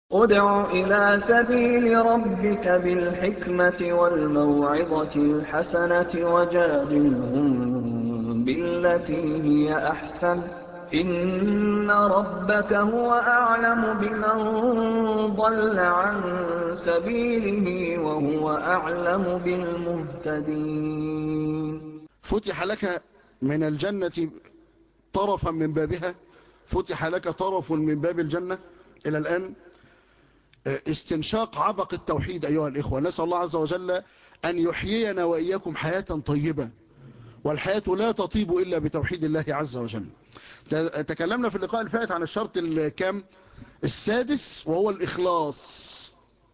ادْعُ إِلَىٰ سَبِيلِ رَبِّكَ بِالْحِكْمَةِ وَالْمَوْعِظَةِ الْحَسَنَةِ وَجَادِلْهُم بِالَّتِي هِيَ أَحْسَنُ ۚ إِنَّ رَبَّكَ هُوَ أَعْلَمُ بِمَن ضَلَّ عَن سَبِيلِهِ وَهُوَ أَعْلَمُ بِالْمُهْتَدِينَ فتح لك من الجنة طرفا من بابها فتح لك طرف من باب الجنة إلى الآن استنشاق عبق التوحيد أيها الإخوة نسأل الله عز وجل أن يحيينا وإياكم حياة طيبة والحياة لا تطيب إلا بتوحيد الله عز وجل تكلمنا في اللقاء الفائت عن الشرط الكام السادس وهو الإخلاص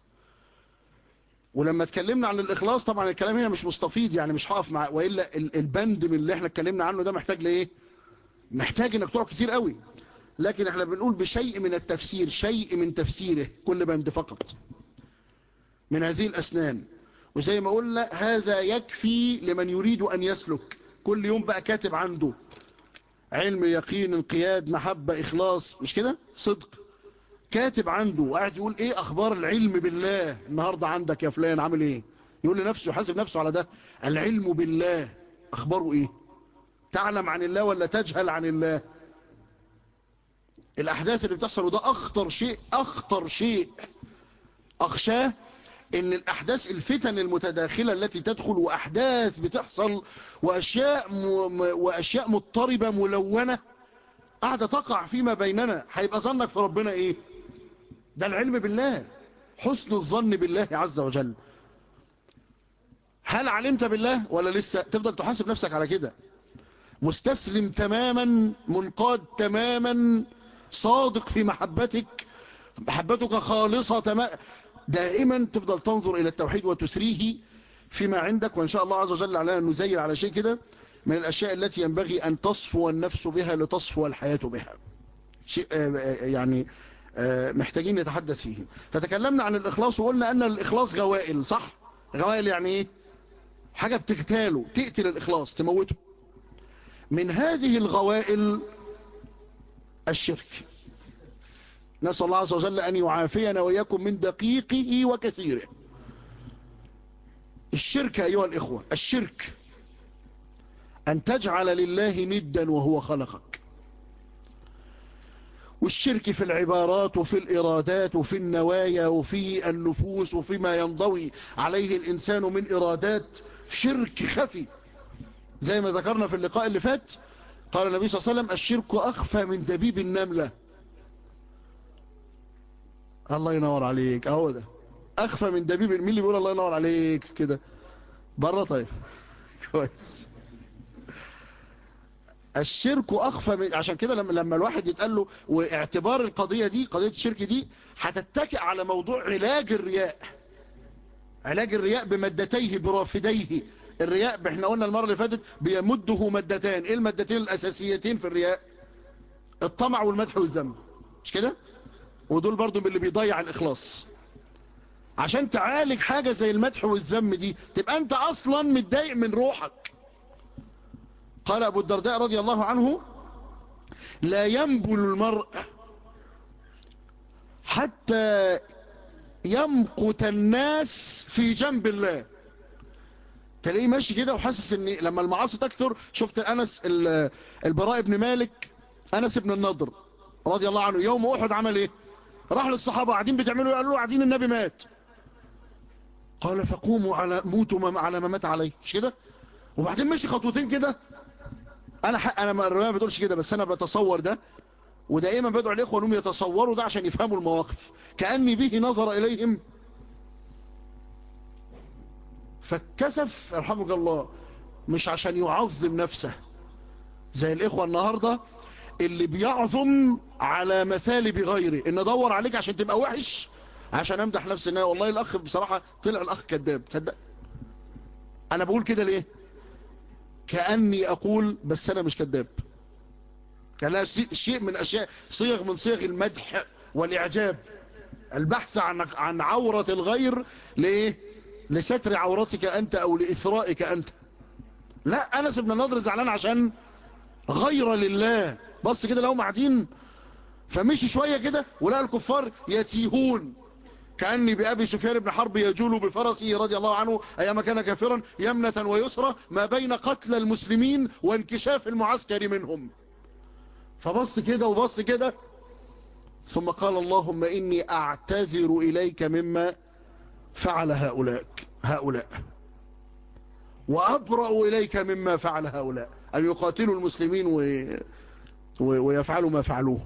ولما اتكلمنا عن الإخلاص طبعا الكلام هنا مش مستفيض يعني مش هقف مع وإلا البند من اللي احنا اتكلمنا عنه ده محتاج لإيه محتاج انك تقعد كتير قوي لكن احنا بنقول بشيء من التفسير شيء من تفسيره كل بند فقط من هذه الأسنان وزي ما قلنا هذا يكفي لمن يريد أن يسلك كل يوم بقى كاتب عنده علم يقين انقياد محبة إخلاص مش كده صدق كاتب عنده وقاعد يقول ايه أخبار العلم بالله النهاردة عندك يا فلان عامل ايه يقول لنفسه يحاسب نفسه على ده العلم بالله أخباره ايه تعلم عن الله ولا تجهل عن الله الأحداث اللي بتحصل وده أخطر شيء أخطر شيء أخشاه ان الأحداث الفتن المتداخلة التي تدخل وأحداث بتحصل وأشياء, م... وأشياء مضطربة ملونة قاعدة تقع فيما بيننا هيبقى ظنك في ربنا إيه ده العلم بالله حسن الظن بالله عز وجل هل علمت بالله ولا لسه تفضل تحاسب نفسك على كده مستسلم تماما منقاد تماما صادق في محبتك محبتك خالصة تماما دائما تفضل تنظر إلى التوحيد وتثريه فيما عندك وإن شاء الله عز وجل علينا نزيل على شيء كده من الأشياء التي ينبغي أن تصفو النفس بها لتصفو الحياة بها شيء يعني محتاجين نتحدث فيه فتكلمنا عن الإخلاص وقلنا أن الإخلاص غوائل صح غوائل يعني إيه حاجة بتقتاله تقتل الإخلاص تموته من هذه الغوائل الشرك نسأل الله عز وجل أن يعافينا وإياكم من دقيقه وكثيره الشرك أيها الإخوة الشرك أن تجعل لله ندا وهو خلقك والشرك في العبارات وفي الإرادات وفي النوايا وفي النفوس وفيما ينضوي عليه الإنسان من إرادات شرك خفي زي ما ذكرنا في اللقاء اللي فات قال النبي صلى الله عليه وسلم الشرك أخفى من دبيب النملة الله ينور عليك اهو ده اخفى من دبيب مين اللي بيقول الله ينور عليك كده بره طيب كويس الشرك اخفى من عشان كده لما لما الواحد يتقال له واعتبار القضيه دي قضيه الشرك دي هتتكئ على موضوع علاج الرياء علاج الرياء بمادتيه برافديه الرياء احنا قلنا المره اللي فاتت بيمده مادتان ايه المادتين الاساسيتين في الرياء الطمع والمدح والذم مش كده ودول برضو من اللي بيضيع الإخلاص عشان تعالج حاجة زي المدح والذم دي تبقى أنت أصلا متضايق من روحك قال أبو الدرداء رضي الله عنه لا ينبل المرء حتى يمقت الناس في جنب الله تلاقيه ماشي كده وحاسس ان لما المعاصي تكثر شفت أنس البراء بن مالك أنس بن النضر رضي الله عنه يوم أحد عمل ايه راح للصحابة قاعدين بتعملوا قالوا له قاعدين النبي مات قال فقوموا على موتوا على ما مات عليه مش كده وبعدين مشي خطوتين كده انا حق انا ما بتقولش كده بس انا بتصور ده ودائما بدعو الاخوه انهم يتصوروا ده عشان يفهموا المواقف كاني به نظر اليهم فاتكسف يرحمك الله مش عشان يعظم نفسه زي الاخوه النهارده اللي بيعظم على مثالب غيره ان ادور عليك عشان تبقى وحش عشان امدح نفسي ان والله الاخ بصراحة طلع الاخ كذاب تصدق انا بقول كده ليه كأني اقول بس انا مش كذاب كان شيء من اشياء صيغ من صيغ المدح والاعجاب البحث عن عن عورة الغير ليه لستر عورتك انت او لاثرائك انت لا انس بن النضر زعلان عشان غير لله بص كده لو قاعدين فمشي شوية كده ولقى الكفار يتيهون كأني بأبي سفيان بن حرب يجول بفرسه رضي الله عنه أيام كان كافرا يمنة ويسرى ما بين قتل المسلمين وانكشاف المعسكر منهم فبص كده وبص كده ثم قال اللهم إني أعتذر إليك مما فعل هؤلاء هؤلاء وأبرأ إليك مما فعل هؤلاء أن يقاتلوا المسلمين و... و... ويفعلوا ما فعلوه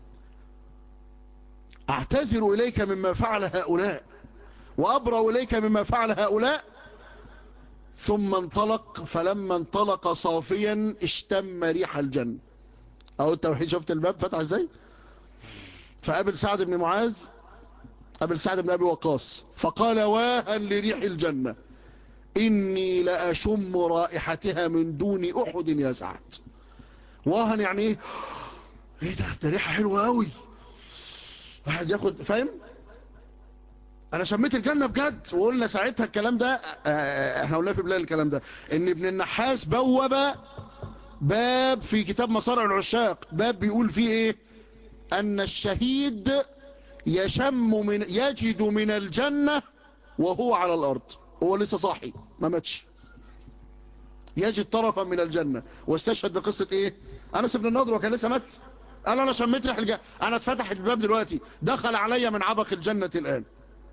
أعتذر إليك مما فعل هؤلاء وأبرأ إليك مما فعل هؤلاء ثم انطلق فلما انطلق صافيا اشتم ريح الجنة أو التوحيد شفت الباب فتح ازاي فقابل سعد بن معاذ قابل سعد بن أبي وقاص فقال واها لريح الجنة إني لأشم رائحتها من دون أحد يا سعد واها يعني ايه ايه ده ده ريحة حلوة قوي واحد ياخد فاهم انا شميت الجنة بجد وقلنا ساعتها الكلام ده اه احنا قلنا في بلاد الكلام ده ان ابن النحاس بوب باب في كتاب مصارع العشاق باب بيقول فيه ايه ان الشهيد يشم من يجد من الجنة وهو على الارض هو لسه صاحي ما ماتش يجد طرفا من الجنة واستشهد بقصة ايه انس بن النضر وكان لسه مات قال انا شميت ريح الجنة انا اتفتح الباب دلوقتي دخل علي من عبق الجنة الان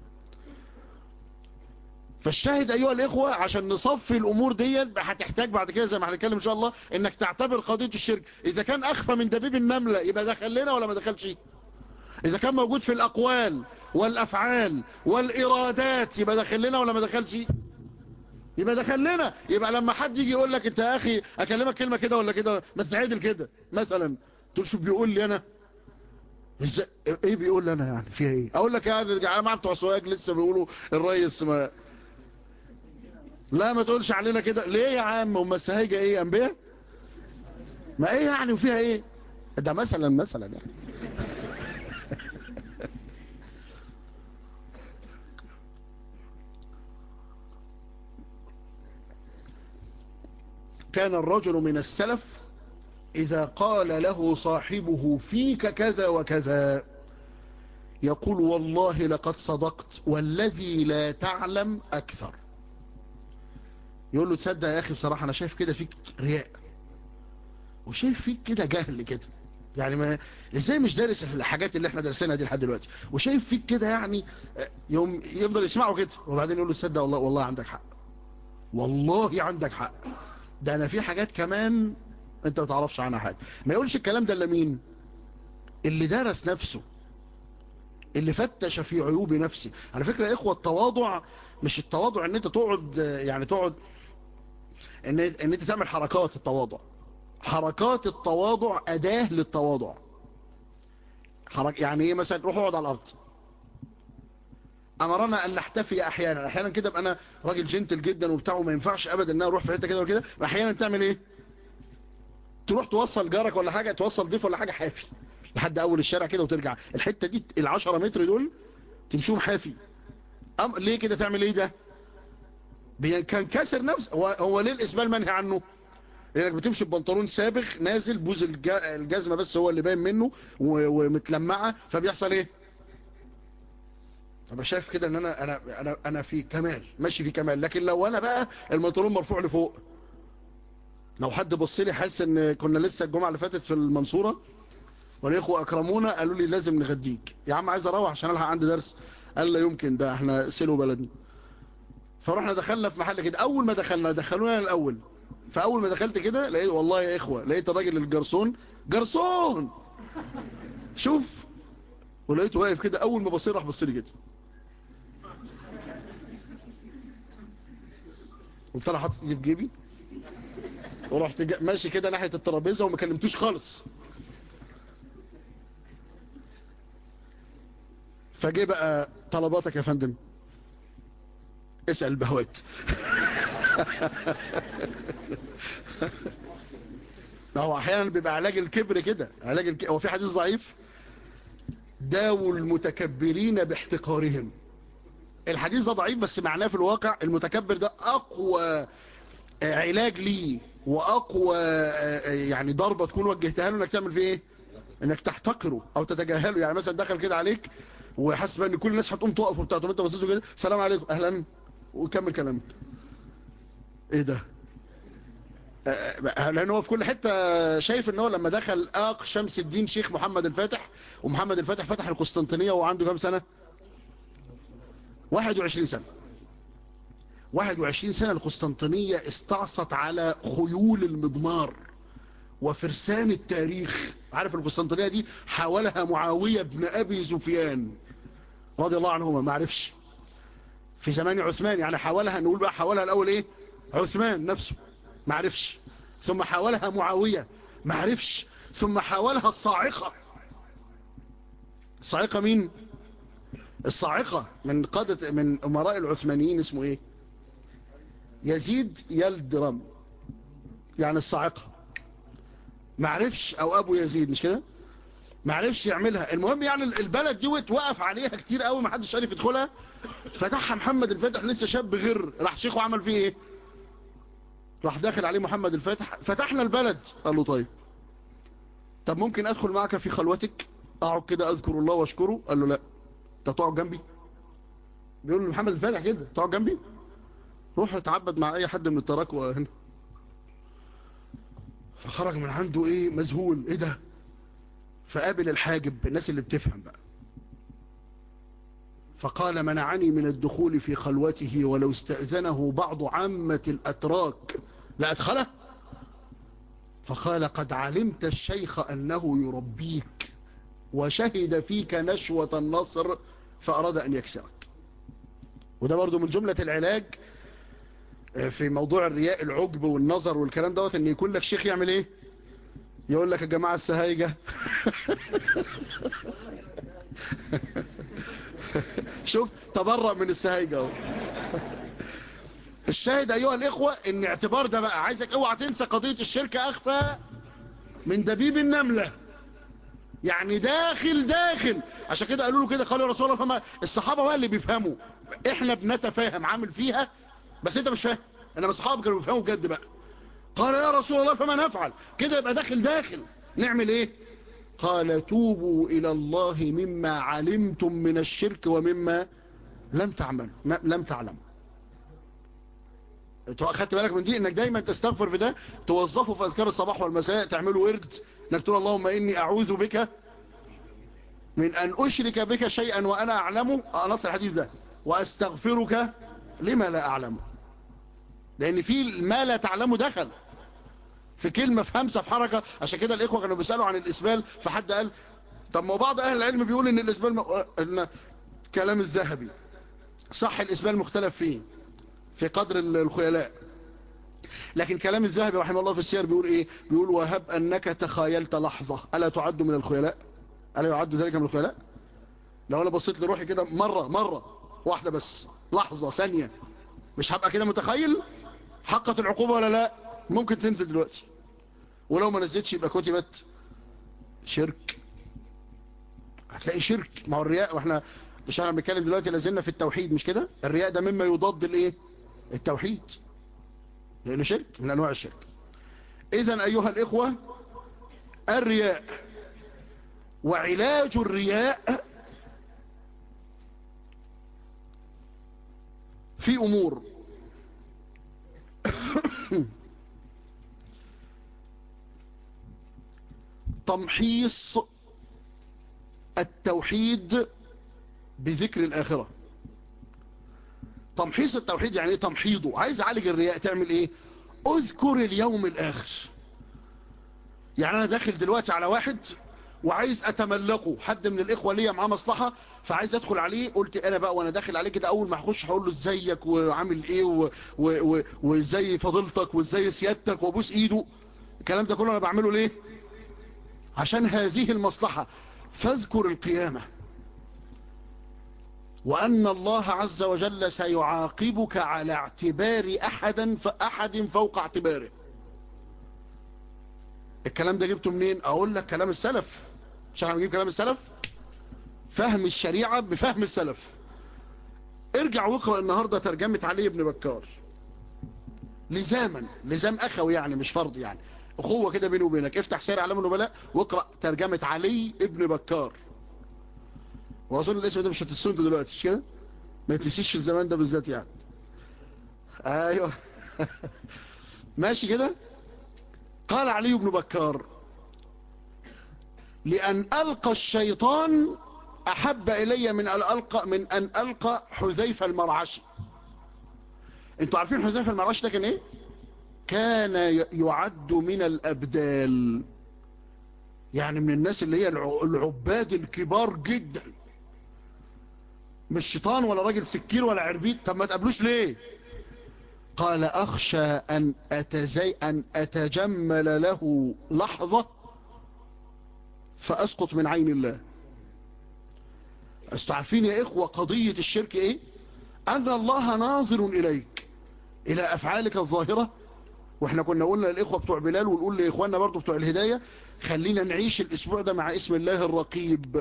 فالشاهد ايها الاخوة عشان نصفي الامور دي هتحتاج بعد كده زي ما هنتكلم ان شاء الله انك تعتبر قضية الشرك اذا كان اخفى من دبيب النملة يبقى دخل لنا ولا ما دخلش اذا كان موجود في الاقوال والافعال والارادات يبقى دخل لنا ولا ما دخلش يبقى دخل لنا يبقى لما حد يجي يقول لك انت يا اخي اكلمك كلمة كده ولا كده ما تتعدل كده مثلا تقول شو بيقول لي انا ازاي ايه بيقول لي انا يعني فيها ايه اقول لك يعني الجماعه بتوع سواج لسه بيقولوا الريس ما لا ما تقولش علينا كده ليه يا عم هم السهايجه ايه انبياء ما ايه يعني وفيها ايه ده مثلا مثلا يعني كان الرجل من السلف إذا قال له صاحبه فيك كذا وكذا يقول والله لقد صدقت والذي لا تعلم أكثر يقول له تصدق يا أخي بصراحة أنا شايف كده فيك رياء وشايف فيك كده جهل كده يعني ما ازاي مش دارس الحاجات اللي احنا درسناها دي لحد دلوقتي وشايف فيك كده يعني يوم يفضل يسمعه كده وبعدين يقول له تصدق والله والله عندك حق والله عندك حق ده انا في حاجات كمان انت ما تعرفش عنها حاجه ما يقولش الكلام ده الا مين اللي درس نفسه اللي فتش في عيوب نفسه على فكره يا اخوه التواضع مش التواضع ان انت تقعد يعني تقعد ان ان انت تعمل حركات التواضع حركات التواضع اداه للتواضع حرك يعني ايه مثلا روح اقعد على الارض امرنا ان نحتفي احيانا احيانا كده ابقى انا راجل جنتل جدا وبتاع وما ينفعش ابدا ان انا اروح في حته كده وكده احيانا تعمل ايه تروح توصل جارك ولا حاجه توصل ضيف ولا حاجه حافي لحد اول الشارع كده وترجع الحته دي ال10 متر دول تمشيهم حافي أم ليه كده تعمل ايه ده كان كسر نفسه هو, هو ليه الاسبال منهي عنه لانك بتمشي ببنطلون سابغ نازل بوز الجزمه بس هو اللي باين منه ومتلمعه فبيحصل ايه ابقى شايف كده ان انا انا انا انا في كمال ماشي في كمال لكن لو انا بقى البنطلون مرفوع لفوق لو حد بص لي حاسس ان كنا لسه الجمعه اللي فاتت في المنصوره والاخوه اكرمونا قالوا لي لازم نغديك يا عم عايز اروح عشان الحق عندي درس قال لا يمكن ده احنا سلو بلدنا فرحنا دخلنا في محل كده اول ما دخلنا دخلونا الاول فاول ما دخلت كده لقيت والله يا اخوه لقيت الراجل الجرسون جرسون شوف ولقيته واقف كده اول ما بصير راح بص لي كده قلت له حاطط ايدي في جيبي ورحت ماشي كده ناحيه الترابيزه وما كلمتوش خالص فجه بقى طلباتك يا فندم اسال البهوات هو احيانا بيبقى علاج الكبر كده علاج الك... هو في حديث ضعيف داووا المتكبرين باحتقارهم الحديث ده ضعيف بس معناه في الواقع المتكبر ده اقوى علاج ليه واقوى يعني ضربه تكون وجهتها له انك تعمل فيه ايه انك تحتقره او تتجاهله يعني مثلا دخل كده عليك وحاسس ان كل الناس هتقوم تقف وبتاع طب انت بصيت له كده السلام عليكم اهلا وكمل كلامك ايه ده آه، لان هو في كل حته شايف ان هو لما دخل اق شمس الدين شيخ محمد الفاتح ومحمد الفاتح فتح القسطنطينيه وهو عنده كام سنه 21 سنه 21 سنه القسطنطينيه استعصت على خيول المضمار وفرسان التاريخ عارف القسطنطينيه دي حاولها معاويه بن ابي سفيان رضي الله عنهما ما عرفش في زمان عثمان يعني حاولها نقول بقى حاولها الاول ايه عثمان نفسه ما عرفش ثم حاولها معاويه ما عرفش ثم حاولها الصاعقه الصاعقه مين الصاعقه من قاده من امراء العثمانيين اسمه ايه يزيد يلدرم يعني الصاعقه ما عرفش او ابو يزيد مش كده ما عرفش يعملها المهم يعني البلد دي وقف عليها كتير قوي ما حدش عارف يدخلها فتحها محمد الفاتح لسه شاب غير راح شيخه عمل فيه ايه راح داخل عليه محمد الفاتح فتحنا البلد قال له طيب طب ممكن ادخل معك في خلوتك اقعد كده اذكر الله واشكره قال له لا انت تقعد جنبي بيقول له محمد الفاتح كده تقعد جنبي روح اتعبد مع اي حد من التراكوة هنا فخرج من عنده ايه مذهول ايه ده فقابل الحاجب الناس اللي بتفهم بقى فقال منعني من الدخول في خلوته ولو استأذنه بعض عامة الأتراك لأدخله فقال قد علمت الشيخ أنه يربيك وشهد فيك نشوة النصر فأراد أن يكسرك وده برضو من جملة العلاج في موضوع الرياء العجب والنظر والكلام دوت ان يكون لك شيخ يعمل ايه يقول لك يا جماعة السهايجة شوف تبرأ من السهايجة اهو الشاهد ايها الاخوة ان اعتبار ده بقى عايزك اوعى تنسى قضية الشركة اخفى من دبيب النملة يعني داخل داخل عشان كده قالوا له كده قالوا يا رسول الله فما الصحابة بقى اللي بيفهموا احنا بنتفاهم عامل فيها بس انت مش فاهم انما اصحابك كانوا بيفهموا بجد بقى قال يا رسول الله فما نفعل كده يبقى داخل داخل نعمل ايه قال توبوا الى الله مما علمتم من الشرك ومما لم تعملوا لم تعلموا اخدت بالك من دي انك دايما تستغفر في ده توظفه في اذكار الصباح والمساء تعملوا ورد انك تقول اللهم اني اعوذ بك من ان اشرك بك شيئا وانا اعلمه نص الحديث ده واستغفرك لما لا اعلمه لان في ما لا تعلمه دخل في كلمة في همسة في حركة عشان كده الاخوة كانوا بيسألوا عن الاسبال فحد قال طب ما بعض اهل العلم بيقول ان الاسبال م... ان كلام الذهبي صح الاسبال مختلف فيه في قدر الخيلاء لكن كلام الذهبي رحمه الله في السير بيقول ايه بيقول وهب انك تخايلت لحظة الا تعد من الخيلاء الا يعد ذلك من الخيلاء لو انا بصيت لروحي كده مرة مرة واحدة بس لحظة ثانية مش هبقى كده متخيل حقت العقوبة ولا لا ممكن تنزل دلوقتي ولو ما نزلتش يبقى كتبت شرك هتلاقي شرك ما هو الرياء واحنا مش احنا بنتكلم دلوقتي لازلنا في التوحيد مش كده الرياء ده مما يضاد الايه التوحيد لانه شرك من انواع الشرك اذا ايها الاخوة الرياء وعلاج الرياء في امور تمحيص التوحيد بذكر الآخرة تمحيص التوحيد يعني ايه تمحيضه عايز اعالج الرياء تعمل ايه اذكر اليوم الاخر يعني انا داخل دلوقتي على واحد وعايز اتملقه حد من الاخوه ليا معاه مصلحه فعايز ادخل عليه قلت انا بقى وانا داخل عليه كده اول ما هخش هقول له ازيك وعامل ايه وازاي فضيلتك وازاي سيادتك وابوس ايده الكلام ده كله انا بعمله ليه عشان هذه المصلحه فاذكر القيامه وأن الله عز وجل سيعاقبك على اعتبار أحدا فأحد فوق اعتباره الكلام ده جبته منين أقول لك كلام السلف مش احنا بنجيب كلام السلف فهم الشريعة بفهم السلف ارجع واقرأ النهاردة ترجمة علي بن بكار لزاما لزام أخوي يعني مش فرض يعني اخوه كده بيني وبينك افتح سير اعلام النبلاء واقرا ترجمه علي ابن بكار واظن الاسم ده مش هتنسوه انتوا دلوقتي مش كده ما يتنسيش في الزمان ده بالذات يعني ايوه ماشي كده قال علي بن بكار لأن ألقى الشيطان أحب إلي من أن ألقى, من أن ألقى حذيفة المرعشي انتوا عارفين حذيفة المرعشي ده كان ايه كان يعد من الأبدال يعني من الناس اللي هي العباد الكبار جدا مش شيطان ولا راجل سكير ولا عربيد طب ما تقابلوش ليه قال أخشى أن, أتزي أن أتجمل له لحظة فأسقط من عين الله استعرفين يا إخوة قضية الشرك إيه أن الله ناظر إليك إلى أفعالك الظاهرة وإحنا كنا قلنا للإخوة بتوع بلال ونقول لإخواننا برضو بتوع الهداية خلينا نعيش الأسبوع ده مع اسم الله الرقيب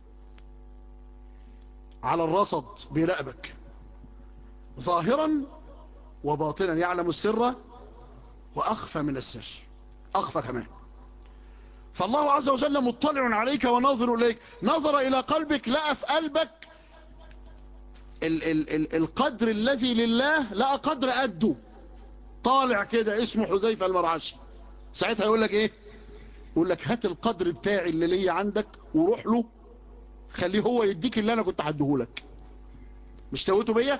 على الرصد بيراقبك ظاهرا وباطنا يعلم السر وأخفى من السر أخفى كمان فالله عز وجل مطلع عليك وناظر إليك نظر إلى قلبك لقى في قلبك ال ال ال القدر الذي لله لقى قدر قده طالع كده اسمه حذيفة المرعشي ساعتها يقول لك ايه يقول لك هات القدر بتاعي اللي ليا عندك وروح له خليه هو يديك اللي انا كنت هديهولك مش سويته بيا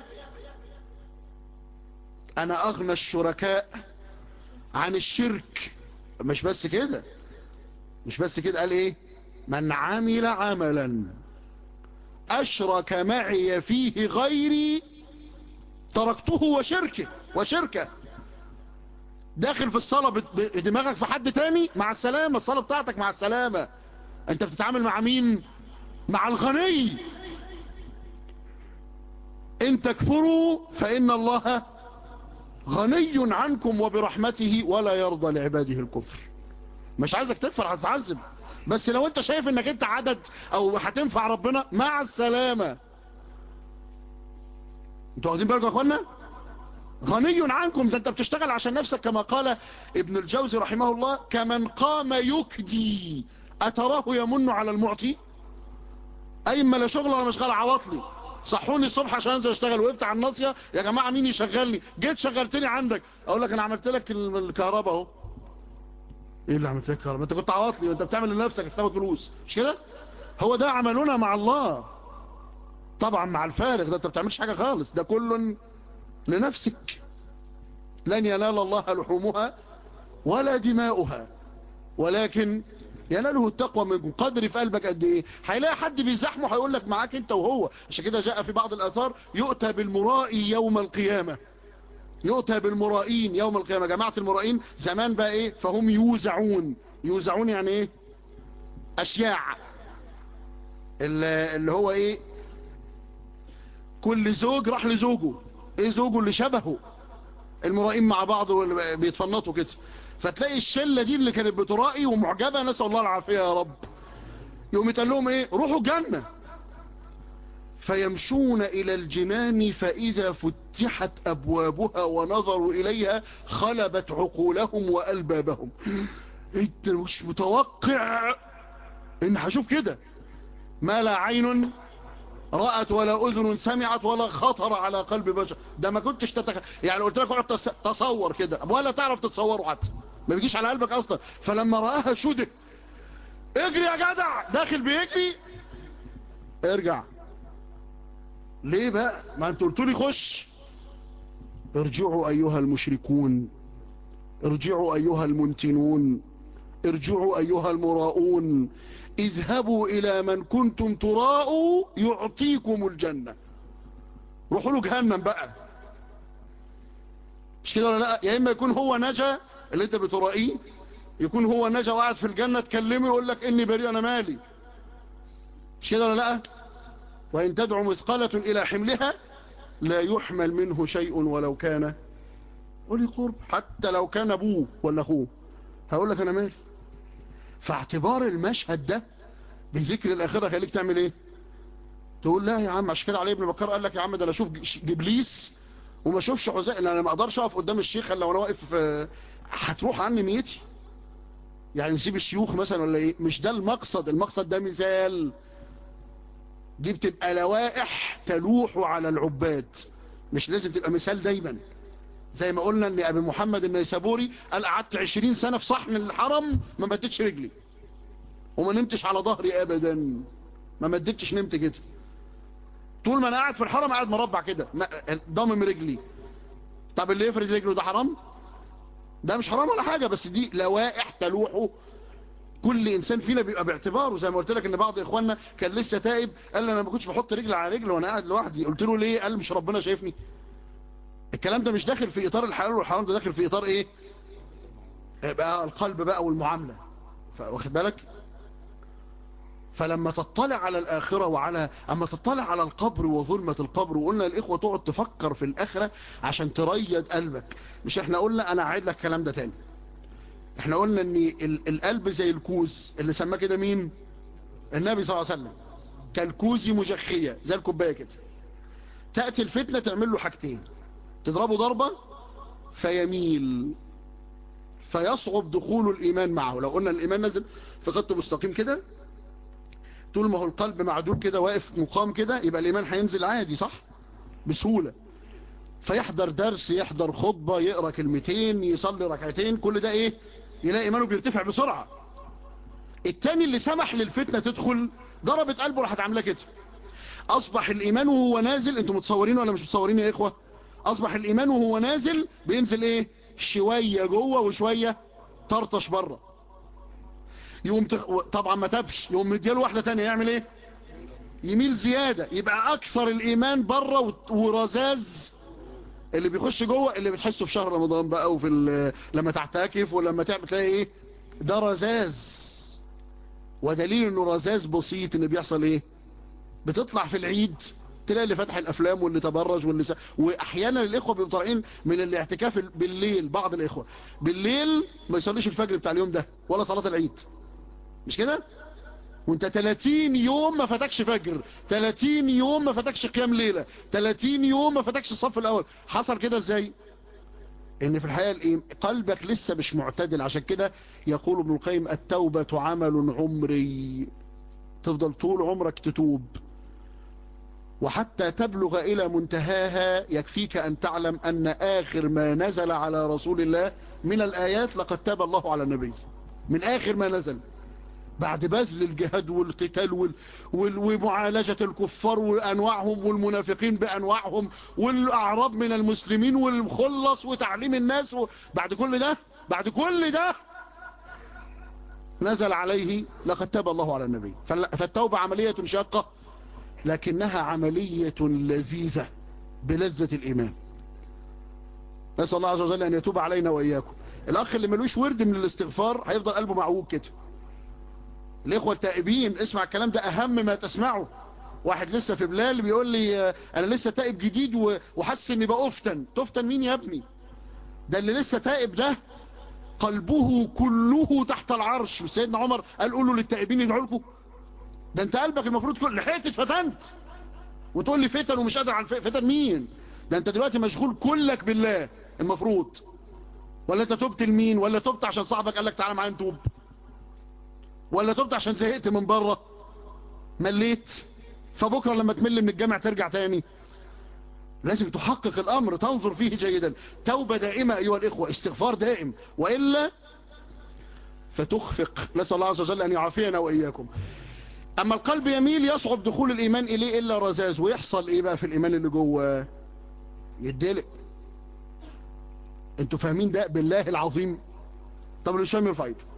انا اغنى الشركاء عن الشرك مش بس كده مش بس كده قال ايه من عمل عملا اشرك معي فيه غيري تركته وشركه وشركه داخل في الصلاة بدماغك في حد تاني مع السلامة الصلاة بتاعتك مع السلامة انت بتتعامل مع مين مع الغني ان تكفروا فان الله غني عنكم وبرحمته ولا يرضى لعباده الكفر مش عايزك تكفر هتتعذب بس لو انت شايف انك انت عدد او هتنفع ربنا مع السلامة انتوا واخدين بالكم يا اخوانا غني عنكم ده انت بتشتغل عشان نفسك كما قال ابن الجوزي رحمه الله كمن قام يكدي اتراه يمن على المعطي اي اما لا شغل ولا مشغل عواطلي صحوني الصبح عشان انزل اشتغل وقفت على الناصيه يا جماعه مين يشغلني جيت شغلتني عندك اقول لك انا عملت لك الكهرباء اهو ايه اللي عملت لك الكهرباء انت كنت عواطلي وانت بتعمل لنفسك هتاخد فلوس مش كده هو ده عملنا مع الله طبعا مع الفارغ ده انت بتعملش حاجه خالص ده كل لنفسك لن ينال الله لحومها ولا دماؤها ولكن يناله التقوى منكم قدر في قلبك قد ايه هيلاقي حد بيزحمه هيقول لك معاك انت وهو عشان كده جاء في بعض الاثار يؤتى بالمرائي يوم القيامه يؤتى بالمرائين يوم القيامه جماعه المرائين زمان بقى ايه فهم يوزعون يوزعون يعني ايه اشياع اللي هو ايه كل زوج راح لزوجه ايه زوجه اللي شبهه المرائين مع بعض بيتفنطوا كده فتلاقي الشلة دي اللي كانت بترائي ومعجبة نسأل الله العافية يا رب يقوم يتقال لهم ايه روحوا الجنة فيمشون الى الجنان فاذا فتحت ابوابها ونظروا اليها خلبت عقولهم والبابهم انت مش متوقع ان هشوف كده ما لا عين رأت ولا أذن سمعت ولا خطر على قلب بشر ده ما كنتش تتخ... يعني قلت لك اقعد تصور كده ولا تعرف تتصوره حتى ما بيجيش على قلبك أصلا فلما رآها شده اجري يا جدع داخل بيجري ارجع ليه بقى ما انتوا قلتوا لي خش ارجعوا أيها المشركون ارجعوا أيها المنتنون ارجعوا أيها المراؤون اذهبوا إلى من كنتم تراءوا يعطيكم الجنة روحوا له جهنم بقى مش كده ولا لا يا إما يكون هو نجا اللي انت بترائيه يكون هو نجا وقعد في الجنة تكلمه يقول لك إني بريء أنا مالي مش كده ولا لا وإن تدعو مثقلة إلى حملها لا يحمل منه شيء ولو كان قولي قرب حتى لو كان أبوه ولا أخوه هقول لك أنا مالي فاعتبار المشهد ده بذكر الآخرة خليك تعمل ايه تقول لا يا عم عشان كده علي ابن بكر قال لك يا عم ده انا اشوف جبليس وما اشوفش حزاء لان انا ما اقدرش اقف قدام الشيخ الا وانا واقف هتروح عني نيتي يعني نسيب الشيوخ مثلا ولا ايه مش ده المقصد المقصد ده مثال دي بتبقى لوائح تلوح على العباد مش لازم تبقى مثال دايما زي ما قلنا ان ابي محمد النيسابوري قال قعدت 20 سنة في صحن الحرم ما مدتش رجلي وما نمتش على ظهري ابدا ما مدتش نمت كده طول ما انا قاعد في الحرم قاعد مربع كده ضامم رجلي طب اللي يفرد رجله ده حرام ده مش حرام ولا حاجة بس دي لوائح تلوحه كل انسان فينا بيبقى باعتباره زي ما قلت لك ان بعض اخواننا كان لسه تائب قال لي انا ما كنتش بحط رجل على رجل وانا قاعد لوحدي قلت له ليه قال مش ربنا شايفني الكلام ده مش داخل في اطار الحلال والحرام ده داخل في اطار ايه بقى القلب بقى والمعاملة واخد بالك فلما تطلع على الآخرة وعلى أما تطلع على القبر وظلمة القبر وقلنا الإخوة تقعد تفكر في الآخرة عشان تريد قلبك مش احنا قلنا أنا أعيد لك الكلام ده تاني احنا قلنا ان القلب زي الكوز اللي سماه كده مين النبي صلى الله عليه وسلم كالكوز مجخية زي الكوباية كده تأتي الفتنة تعمل له حاجتين تضربه ضربة فيميل فيصعب دخول الإيمان معه لو قلنا الإيمان نزل في خط مستقيم كده طول ما هو القلب معدول كده واقف مقام كده يبقى الإيمان هينزل عادي صح بسهولة فيحضر درس يحضر خطبة يقرأ كلمتين يصلي ركعتين كل ده ايه يلاقي إيمانه بيرتفع بسرعة التاني اللي سمح للفتنة تدخل ضربت قلبه راحت عامله كده أصبح الإيمان وهو نازل انتوا متصورين ولا مش متصورين يا إخوة أصبح الإيمان وهو نازل بينزل ايه شوية جوه وشوية طرطش بره يقوم تخ... طبعا ما تبش يقوم مدياله واحدة تانية يعمل ايه يميل زيادة يبقى اكثر الايمان بره و... ورزاز اللي بيخش جوه اللي بتحسه في شهر رمضان بقى وفي ال... لما تعتكف ولما تعمل تلاقي ايه ده رزاز ودليل انه رزاز بسيط ان بيحصل ايه بتطلع في العيد تلاقي اللي فتح الافلام واللي تبرج واللي س... واحيانا الاخوه بيبقوا طالعين من الاعتكاف بالليل بعض الاخوه بالليل ما يصليش الفجر بتاع اليوم ده ولا صلاه العيد مش كده وانت 30 يوم ما فتكش فجر 30 يوم ما فتكش قيام ليله 30 يوم ما فتكش الصف الاول حصل كده ازاي ان في الحقيقه قلبك لسه مش معتدل عشان كده يقول ابن القيم التوبه عمل عمري تفضل طول عمرك تتوب وحتى تبلغ إلى منتهاها يكفيك أن تعلم أن آخر ما نزل على رسول الله من الآيات لقد تاب الله على النبي من آخر ما نزل بعد بذل الجهاد والقتال وال... وال... ومعالجة الكفار وأنواعهم والمنافقين بأنواعهم والأعراب من المسلمين والمخلص وتعليم الناس و... بعد كل ده بعد كل ده نزل عليه لقد تاب الله على النبي فالتوبة عملية شاقة لكنها عملية لذيذة بلذة الإيمان نسأل الله عز وجل أن يتوب علينا وإياكم الأخ اللي ملوش ورد من الاستغفار هيفضل قلبه معوج كده الإخوة التائبين اسمع الكلام ده أهم ما تسمعه واحد لسه في بلال بيقول لي أنا لسه تائب جديد وحس إني بأفتن تفتن مين يا ابني ده اللي لسه تائب ده قلبه كله تحت العرش سيدنا عمر قال قولوا للتائبين يدعوا لكم ده انت قلبك المفروض كل لحقت اتفتنت وتقول لي فتن ومش قادر على فتن مين ده انت دلوقتي مشغول كلك بالله المفروض ولا انت تبت لمين ولا تبت عشان صاحبك قال لك تعالى معايا نتوب ولا تبت عشان زهقت من بره مليت فبكره لما تمل من الجامع ترجع تاني لازم تحقق الامر تنظر فيه جيدا توبه دائمه ايها الاخوه استغفار دائم والا فتخفق نسال الله عز وجل ان يعافينا واياكم اما القلب يميل يصعب دخول الايمان اليه الا رزاز ويحصل ايه بقى في الايمان اللي جوه يدلق انتوا فاهمين ده بالله العظيم طب اللي مش فاهم يرفع ايده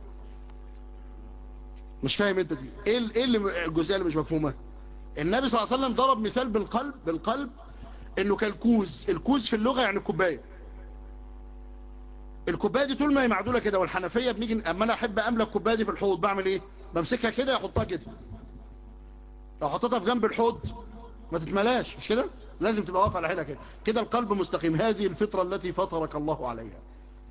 مش فاهم انت دي ايه ايه اللي الجزئيه اللي مش مفهومه النبي صلى الله عليه وسلم ضرب مثال بالقلب بالقلب انه كالكوز الكوز في اللغه يعني كوبايه الكوبايه دي طول ما هي معدوله كده والحنفيه بنيجي اما انا احب املى الكوبايه دي في الحوض بعمل ايه بمسكها كده احطها كده لو حطيتها في جنب الحوض ما تتملاش مش كده لازم تبقى واقف على حيلها كده كده القلب مستقيم هذه الفطره التي فطرك الله عليها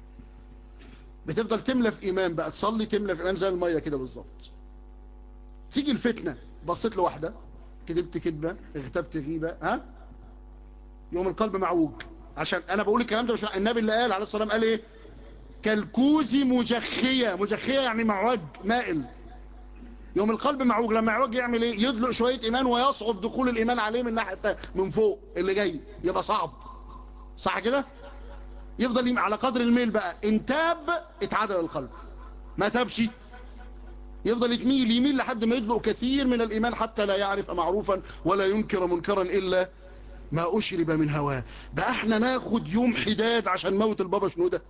بتفضل تملى في ايمان بقى تصلي تملى في ايمان زي الميه كده بالظبط تيجي الفتنه بصيت لواحده كذبت كذبه اغتبت غيبه ها يوم القلب معوج عشان انا بقول الكلام ده مش النبي اللي قال عليه الصلاه والسلام قال ايه كالكوز مجخية مجخية يعني معوج مائل يوم القلب معوج لما يعوج يعمل ايه يدلق شوية ايمان ويصعب دخول الايمان عليه من ناحية من فوق اللي جاي يبقى صعب صح كده يفضل يم- على قدر الميل بقى ان تاب اتعدل القلب ما تابش يفضل يتميل يميل لحد ما يدلق كثير من الايمان حتى لا يعرف معروفا ولا ينكر منكرا الا ما اشرب من هواه بقى احنا ناخد يوم حداد عشان موت البابا شنودة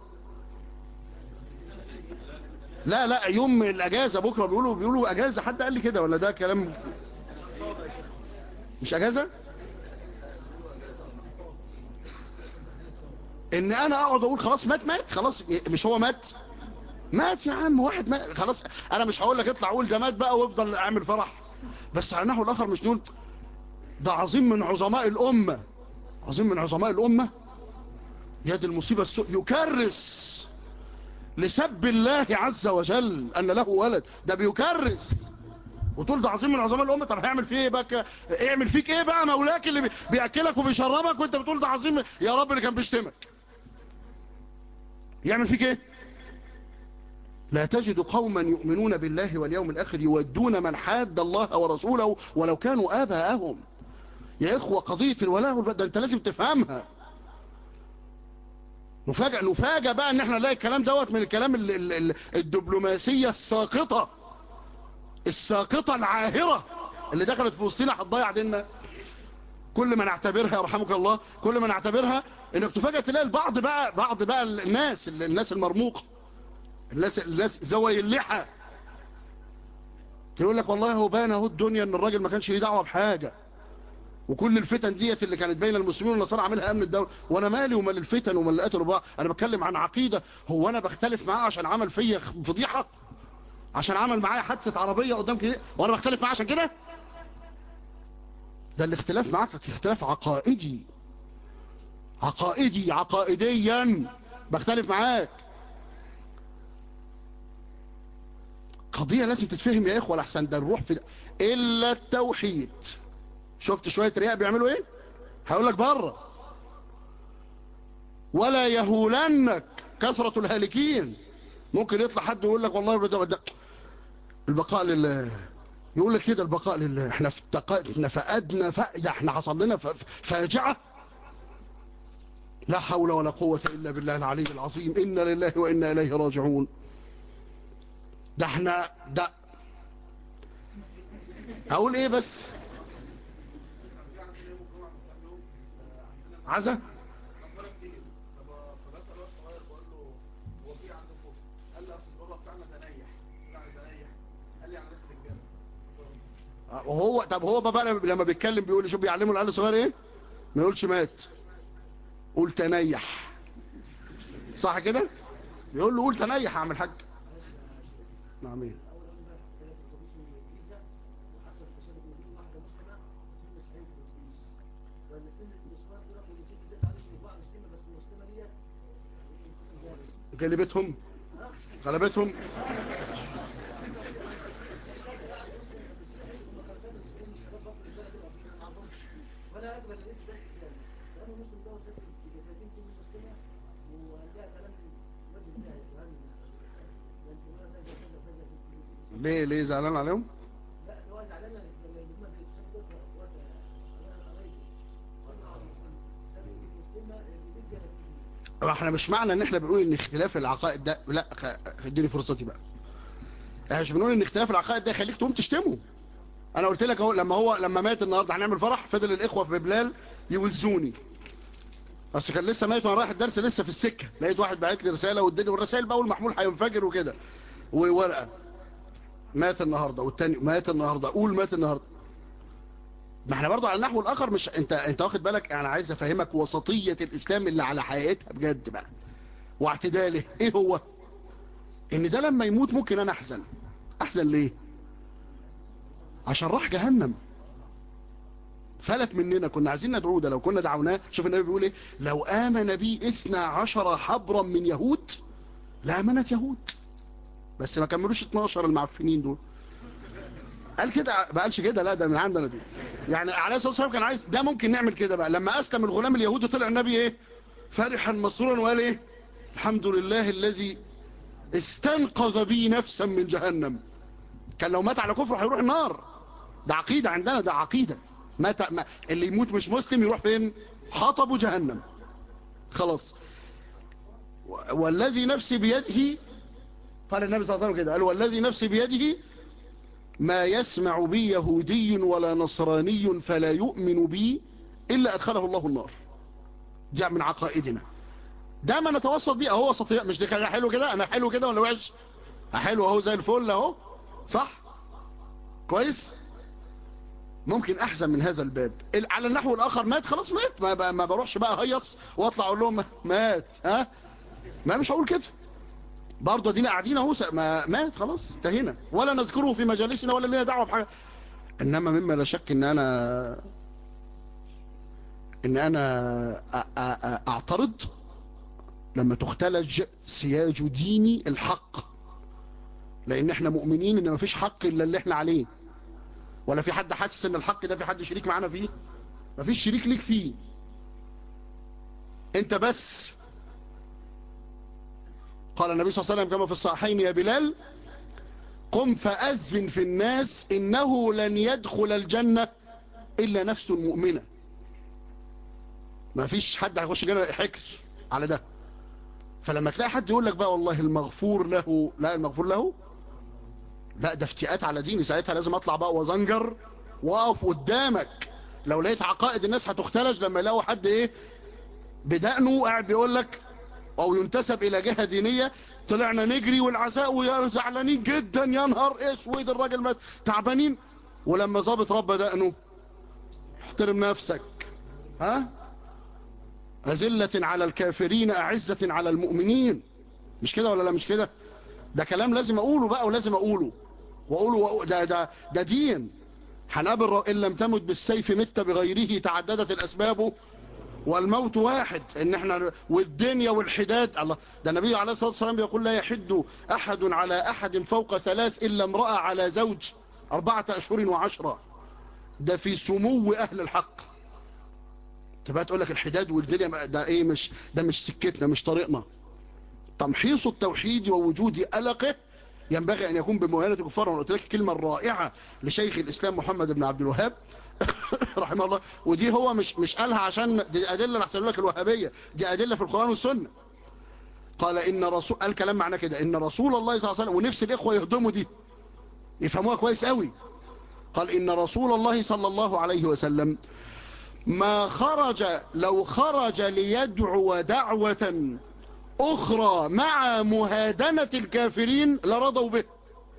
لا لا يوم الاجازة بكرة بيقولوا بيقولوا اجازة حد قال لي كده ولا ده كلام مش اجازة ان انا اقعد اقول خلاص مات مات خلاص مش هو مات مات يا عم واحد مات خلاص انا مش هقول لك اطلع قول ده مات بقى وافضل اعمل فرح بس على النحو الاخر مش نقول ده عظيم من عظماء الامه عظيم من عظماء الامه يد المصيبه السوء يكرس لسب الله عز وجل ان له ولد ده بيكرس وتقول ده عظيم من عظماء الامه طب هيعمل فيه ايه بقى اعمل فيك ايه بقى مولاك اللي بي- بياكلك وبيشربك وانت بتقول ده عظيم يا رب اللي كان بيشتمك يعمل فيك ايه لا تجد قوما يؤمنون بالله واليوم الآخر يودون من حاد الله ورسوله ولو كانوا آباءهم يا إخوة قضية الولاء والبراء ده أنت لازم تفهمها نفاجأ نفاجأ بقى ان احنا نلاقي الكلام دوت من الكلام ال ال ال الدبلوماسية الساقطة الساقطة العاهرة اللي دخلت في وسطنا هتضيع ديننا كل ما نعتبرها يا رحمك الله كل ما نعتبرها انك تفاجأ تلاقي البعض بقى بعض بقى الناس الناس المرموقة الناس الناس زوي اللحى يقول لك والله هو بان اهو الدنيا ان الراجل ما كانش ليه دعوه بحاجه وكل الفتن ديت اللي كانت بين المسلمين والنصارى عاملها امن الدوله وانا مالي ومال الفتن ومال اللي قتلوا بعض انا بتكلم عن عقيده هو انا بختلف معاه عشان عمل فيا فضيحه عشان عمل معايا حادثه عربيه قدام كده وانا بختلف معاه عشان كده ده الاختلاف معاك اختلاف عقائدي عقائدي عقائديا بختلف معاك قضية لازم تتفهم يا إخوة لحسن ده الروح في ده. إلا التوحيد شفت شوية رياء بيعملوا إيه هقول لك بره ولا يهولنك كثرة الهالكين ممكن يطلع حد يقول لك والله ده ده البقاء لله يقول لك كده البقاء لله احنا افتقدنا فقدنا فقدة احنا حصل لنا ف- فاجعة لا حول ولا قوة إلا بالله العلي العظيم إنا لله وإنا إليه راجعون ده احنا ده اقول ايه بس عزا وهو طب هو بقى لما بيتكلم بيقول لي شوف بيعلموا العيال الصغير ايه ما يقولش مات قول تنيح صح كده بيقول له قول تنيح يا عم الحاج نعم ايه غلبتهم غلبتهم فانا اقبل لقيت زي كده لانه المسلم ده وسافر في جتاتين كل مسلمه وجاء كلام الوجه بتاعي وهذا ده انت ولا كذا كذا كذا ليه ليه زعلان عليهم لا ده هو زعلان لما هم بيتخانقوا ده وقت الله قرايبه صلى على المسلم سافر في المسلمه اللي بيدي طب احنا مش معنى ان احنا بنقول ان اختلاف العقائد ده لا خ- اديني فرصتي بقى احنا مش بنقول ان اختلاف العقائد ده يخليك تقوم تشتمه انا قلت لك اهو لما هو لما مات النهارده هنعمل فرح فضل الاخوه في بلال يوزوني بس كان لسه ميت وانا رايح الدرس لسه في السكه لقيت واحد باعت لي رساله والدنيا والرسائل بقى والمحمول هينفجر وكده وورقه مات النهارده والتاني مات النهارده قول مات النهارده ما احنا برضه على النحو الاخر مش انت انت واخد بالك انا عايز افهمك وسطيه الاسلام اللي على حقيقتها بجد بقى واعتداله ايه هو ان ده لما يموت ممكن انا احزن احزن ليه عشان راح جهنم فلت مننا كنا عايزين ندعوه ده لو كنا دعوناه شوف النبي بيقول ايه لو امن بي اثنا عشر حبرا من يهود لامنت يهود بس ما كملوش 12 المعفنين دول قال كده ما قالش كده لا ده من عندنا دي يعني عليه الصلاه والسلام كان عايز ده ممكن نعمل كده بقى لما اسلم الغلام اليهودي طلع النبي ايه فرحا مسرورا وقال ايه الحمد لله الذي استنقذ بي نفسا من جهنم كان لو مات على كفر هيروح النار ده عقيدة عندنا ده عقيدة مات ما اللي يموت مش مسلم يروح فين حطب جهنم خلاص والذي نفسي بيده قال النبي صلى الله عليه وسلم كده قال والذي نفسي بيده ما يسمع بي يهودي ولا نصراني فلا يؤمن بي إلا أدخله الله النار دي من عقائدنا ده ما نتوسط بيه اهو وسطية مش دي كده حلو كده انا حلو كده ولا وحش حلو اهو زي الفل اهو صح كويس ممكن احزن من هذا الباب على النحو الاخر مات خلاص مات ما, ما بروحش بقى هيص واطلع اقول لهم مات ها ما مش هقول كده برضه ادينا قاعدين اهو ما مات خلاص انتهينا ولا نذكره في مجالسنا ولا لنا دعوه بحاجه انما مما لا شك ان انا ان انا اعترض لما تختلج سياج ديني الحق لان احنا مؤمنين ان مفيش حق الا اللي احنا عليه ولا في حد حاسس ان الحق ده في حد شريك معانا فيه مفيش شريك ليك فيه انت بس قال النبي صلى الله عليه وسلم كما في الصحيحين يا بلال قم فأذن في الناس إنه لن يدخل الجنة إلا نفس مؤمنة ما فيش حد هيخش جنة حكر على ده فلما تلاقي حد يقول لك بقى والله المغفور له لا المغفور له لا ده افتئات على ديني ساعتها لازم اطلع بقى وزنجر واقف قدامك لو لقيت عقائد الناس هتختلج لما يلاقوا حد ايه بدقنه قاعد بيقول لك او ينتسب الى جهة دينية طلعنا نجري والعزاء ويا زعلانين جدا يا نهار اسود الراجل مات تعبانين ولما ظابط رب دقنه احترم نفسك ها أذلة على الكافرين أعزة على المؤمنين مش كده ولا لا مش كده ده كلام لازم أقوله بقى ولازم أقوله وأقوله ده, ده, ده دين هنقابل إن لم تمت بالسيف مت بغيره تعددت الأسباب والموت واحد ان احنا والدنيا والحداد الله ده النبي عليه الصلاة والسلام بيقول لا يحد أحد على أحد فوق ثلاث إلا امرأة على زوج أربعة أشهر وعشرة ده في سمو أهل الحق تبقى تقول لك الحداد والدنيا ده ايه مش ده مش سكتنا مش طريقنا تمحيص التوحيد ووجود ألقه ينبغي أن يكون بمهانة الكفار وأنا قلت لك الكلمة الرائعة لشيخ الإسلام محمد بن عبد الوهاب رحمه الله ودي هو مش مش قالها عشان دي أدلة أحسن لك الوهابية دي أدلة في القرآن والسنة قال إن رسول قال كلام معناه كده إن رسول الله صلى الله عليه وسلم ونفس الإخوة يهضموا دي يفهموها كويس قوي قال إن رسول الله صلى الله عليه وسلم ما خرج لو خرج ليدعو دعوة أخرى مع مهادنة الكافرين لرضوا به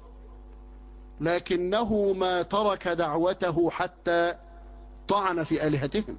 لكنه ما ترك دعوته حتى طعن في آلهتهم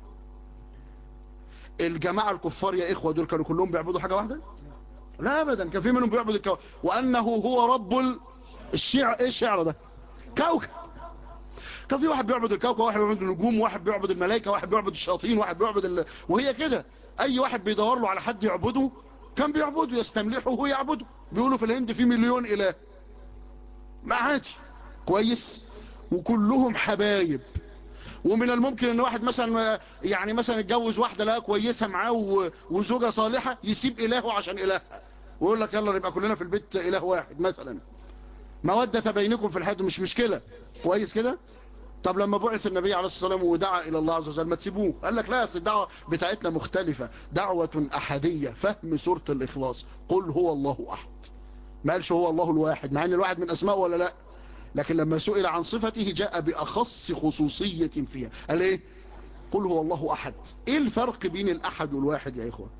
الجماعة الكفار يا إخوة دول كانوا كلهم بيعبدوا حاجة واحدة لا أبدا كان في منهم بيعبد الكو... وأنه هو رب الشعر إيه الشعر ده كوكب كان في واحد بيعبد الكوكب واحد بيعبد النجوم واحد بيعبد الملائكة واحد بيعبد الشياطين واحد بيعبد ال... وهي كده أي واحد بيدور له على حد يعبده كان بيعبده يستملحه وهو يعبده بيقولوا في الهند في مليون إله ما عادي كويس وكلهم حبايب ومن الممكن ان واحد مثلا يعني مثلا يتجوز واحدة لا كويسة معاه وزوجة صالحة يسيب إلهه عشان إلهها ويقول لك يلا نبقى كلنا في البيت إله واحد مثلا مودة بينكم في الحياة مش مشكلة كويس كده طب لما بعث النبي عليه الصلاة والسلام ودعا إلى الله عز وجل ما تسيبوه قال لك لا الدعوة بتاعتنا مختلفة دعوة أحدية فهم سورة الإخلاص قل هو الله أحد ما قالش هو الله الواحد مع أن الواحد من أسماء ولا لا لكن لما سئل عن صفته جاء بأخص خصوصية فيها قال ايه قل هو الله أحد ايه الفرق بين الأحد والواحد يا إخوة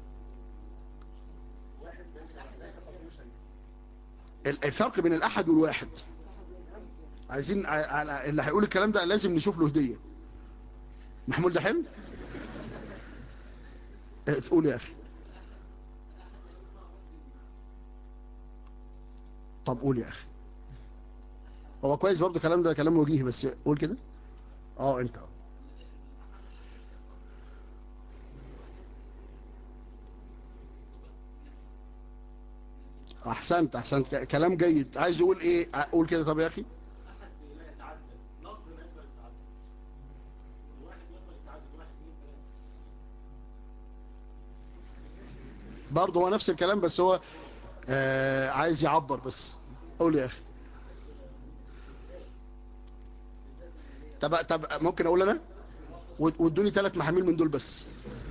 الفرق بين الأحد والواحد عايزين اللي هيقول الكلام ده لازم نشوف له هدية محمود ده حلو تقول يا أخي طب قول يا أخي هو كويس برضه الكلام ده كلام وجيهي بس قول كده اه انت احسنت احسنت كلام جيد عايز يقول ايه قول كده طب يا اخي برضه هو نفس الكلام بس هو آه عايز يعبر بس قول يا اخي طب طب ممكن اقول انا وادوني ثلاث محاميل من دول بس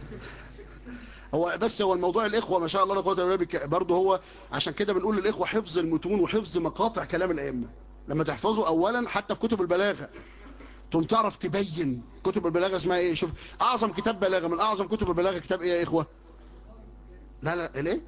هو بس هو الموضوع الاخوه ما شاء الله لا قوه الا بالله برضه هو عشان كده بنقول للاخوه حفظ المتون وحفظ مقاطع كلام الائمه لما تحفظوا اولا حتى في كتب البلاغه تقوم تعرف تبين كتب البلاغه اسمها ايه شوف اعظم كتاب بلاغه من اعظم كتب البلاغه كتاب ايه يا اخوه لا لا الايه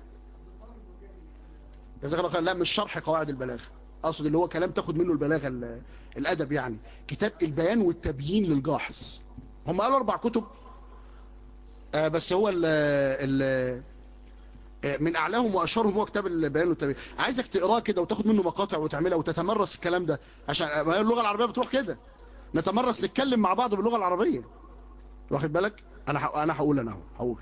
جزاك الله خير لا مش شرح قواعد البلاغه اقصد اللي هو كلام تاخد منه البلاغه ال- الادب يعني كتاب البيان والتبيين للجاحظ هم قالوا اربع كتب آه بس هو ال ال آه من اعلاهم واشهرهم هو كتاب البيان والتبيين عايزك تقراه كده وتاخد منه مقاطع وتعملها وتتمرس الكلام ده عشان ما هي اللغه العربيه بتروح كده نتمرس نتكلم مع بعض باللغه العربيه واخد بالك انا ح- انا هقول انا اهو هقول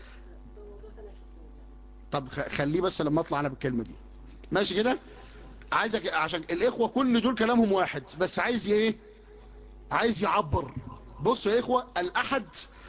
طب خ- خليه بس لما اطلع انا بالكلمه دي ماشي كده عايزك عشان الاخوه كل دول كلامهم واحد بس عايز ايه عايز يعبر بصوا يا اخوه الاحد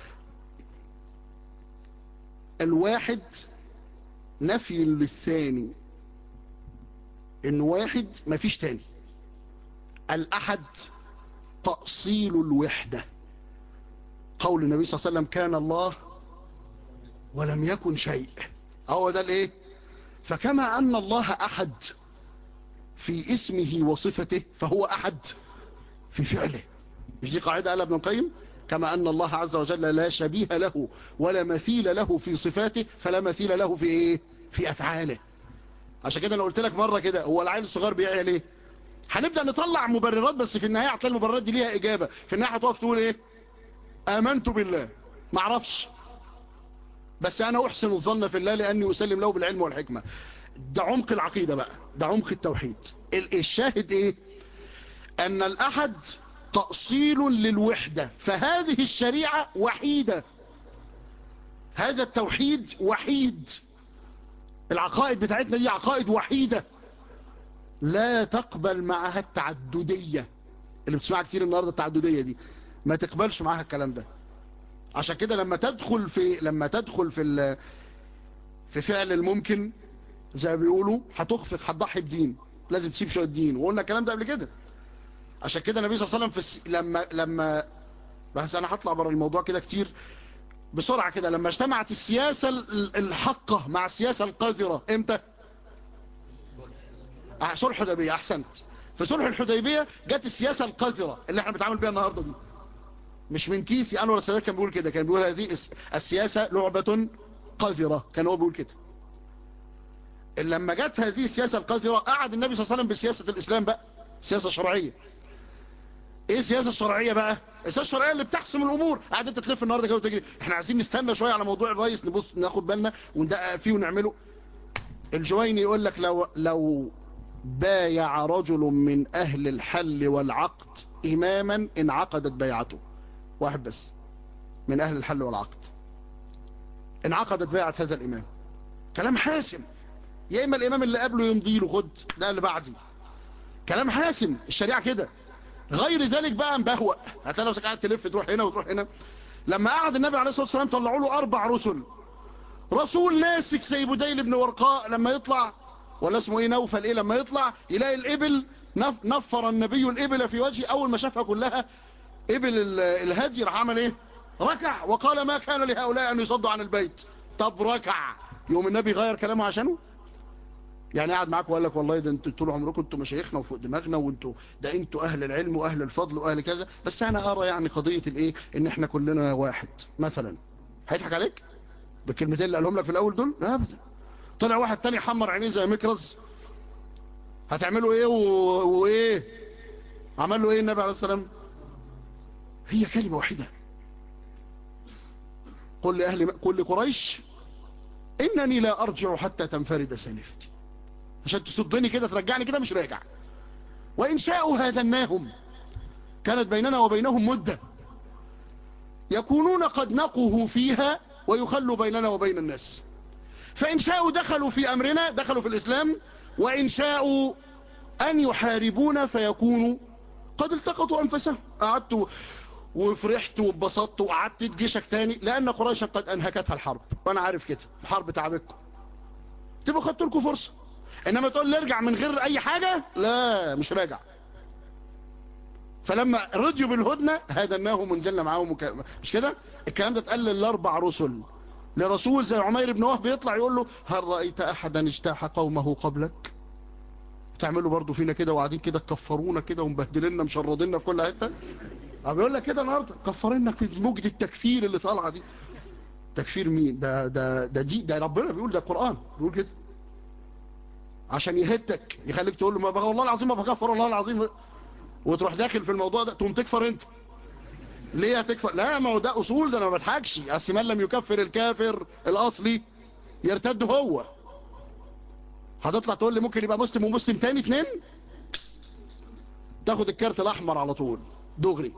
الواحد نفي للثاني ان واحد مفيش تاني الاحد تأصيل الوحدة قول النبي صلى الله عليه وسلم كان الله ولم يكن شيء هو ده الايه فكما ان الله احد في اسمه وصفته فهو احد في فعله مش دي قاعدة قالها ابن القيم كما أن الله عز وجل لا شبيه له ولا مثيل له في صفاته فلا مثيل له في إيه؟ في أفعاله عشان كده أنا قلت لك مرة كده هو العيل الصغير بيعيا ليه هنبدأ نطلع مبررات بس في النهاية هتلاقي المبررات دي ليها إجابة في النهاية هتقف تقول إيه آمنت بالله معرفش بس أنا أحسن الظن في الله لأني أسلم له بالعلم والحكمة ده عمق العقيدة بقى ده عمق التوحيد ال- الشاهد إيه أن الأحد تأصيل للوحدة فهذه الشريعة وحيدة هذا التوحيد وحيد العقائد بتاعتنا دي عقائد وحيدة لا تقبل معها التعددية اللي بتسمعها كتير النهاردة التعددية دي ما تقبلش معها الكلام ده عشان كده لما تدخل في لما تدخل في ال- في فعل الممكن زي ما بيقولوا هتخفق هتضحي بدين لازم تسيب شويه دين وقلنا الكلام ده قبل كده عشان كده النبي صلى الله عليه وسلم في الس... لما لما بس انا هطلع بره الموضوع كده كتير بسرعه كده لما اجتمعت السياسه ال- الحقه مع السياسه القذره امتى آه، صلح الحديبيه احسنت في صلح الحديبيه جت السياسه القذره اللي احنا بنتعامل بيها النهارده دي مش من كيسي انور السادات كان بيقول كده كان بيقول هذه الس- السياسه لعبه قذره كان هو بيقول كده لما جت هذه السياسه القذره قعد النبي صلى الله عليه وسلم بسياسه الاسلام بقى سياسه شرعيه ايه السياسه الشرعيه بقى السياسه الشرعيه اللي بتحسم الامور قاعد انت تلف النهارده كده وتجري احنا عايزين نستنى شويه على موضوع الرئيس نبص ناخد بالنا وندقق فيه ونعمله الجويني يقول لك لو لو بايع رجل من اهل الحل والعقد اماما انعقدت بيعته واحد بس من اهل الحل والعقد انعقدت بيعه هذا الامام كلام حاسم يا اما الامام اللي قبله يمضي له خد ده اللي بعدي كلام حاسم الشريعه كده غير ذلك بقى مبهوأ هتلاقي نفسك قاعد تلف تروح هنا وتروح هنا لما قعد النبي عليه الصلاه والسلام طلعوا له اربع رسل رسول ناسك زي بديل بن ورقاء لما يطلع ولا اسمه ايه نوفل ايه لما يطلع يلاقي الابل نف- نفر النبي الابل في وجهه اول ما شافها كلها ابل ال- الهدي راح عمل ايه ركع وقال ما كان لهؤلاء ان يصدوا عن البيت طب ركع يوم النبي غير كلامه عشانه يعني قاعد معاك وقال لك والله ده انتوا طول عمركم انتوا مشايخنا وفوق دماغنا وانتوا ده انتوا اهل العلم واهل الفضل واهل كذا بس انا ارى يعني قضيه الايه ان احنا كلنا واحد مثلا هيضحك عليك بالكلمتين اللي قالهم لك في الاول دول لا ابدا طلع واحد تاني حمر عينيه زي مكرز هتعملوا ايه و... وايه عمل له ايه النبي عليه السلام هي كلمه واحده قل لاهل قل لقريش انني لا ارجع حتى تنفرد سالفتي عشان تصدني كده ترجعني كده مش راجع وإن شاءوا هاذناهم كانت بيننا وبينهم مدة يكونون قد نقوا فيها ويخلوا بيننا وبين الناس فإن شاءوا دخلوا في أمرنا دخلوا في الإسلام وإن شاءوا أن يحاربونا فيكونوا قد التقطوا أنفسهم قعدت وفرحت واتبسطت وقعدت جيشك تاني لأن قريشا قد أنهكتها الحرب وأنا عارف كده الحرب تعبتكم تبقى خدت لكم فرصه انما تقول لي ارجع من غير اي حاجه لا مش راجع فلما رضيوا بالهدنه هدناهم ونزلنا معاهم وك... مش كده الكلام ده اتقال للاربع رسل لرسول زي عمير بن وهب يطلع يقول له هل رايت احدا اجتاح قومه قبلك تعملوا برضو فينا كده وقاعدين كده تكفرونا كده ومبهدلنا مشرديننا في كل حته اه بيقول لك كده النهارده كفرنا في موجه التكفير اللي طالعه دي تكفير مين ده ده ده دي ده ربنا بيقول ده قران بيقول كده عشان يهتك يخليك تقول له ما بقى والله العظيم ما بكفر والله العظيم وتروح داخل في الموضوع ده تقوم تكفر انت ليه هتكفر لا ما هو ده اصول ده انا ما بضحكش اصل من لم يكفر الكافر الاصلي يرتد هو هتطلع تقول لي ممكن يبقى مسلم ومسلم تاني اتنين تاخد الكارت الاحمر على طول دغري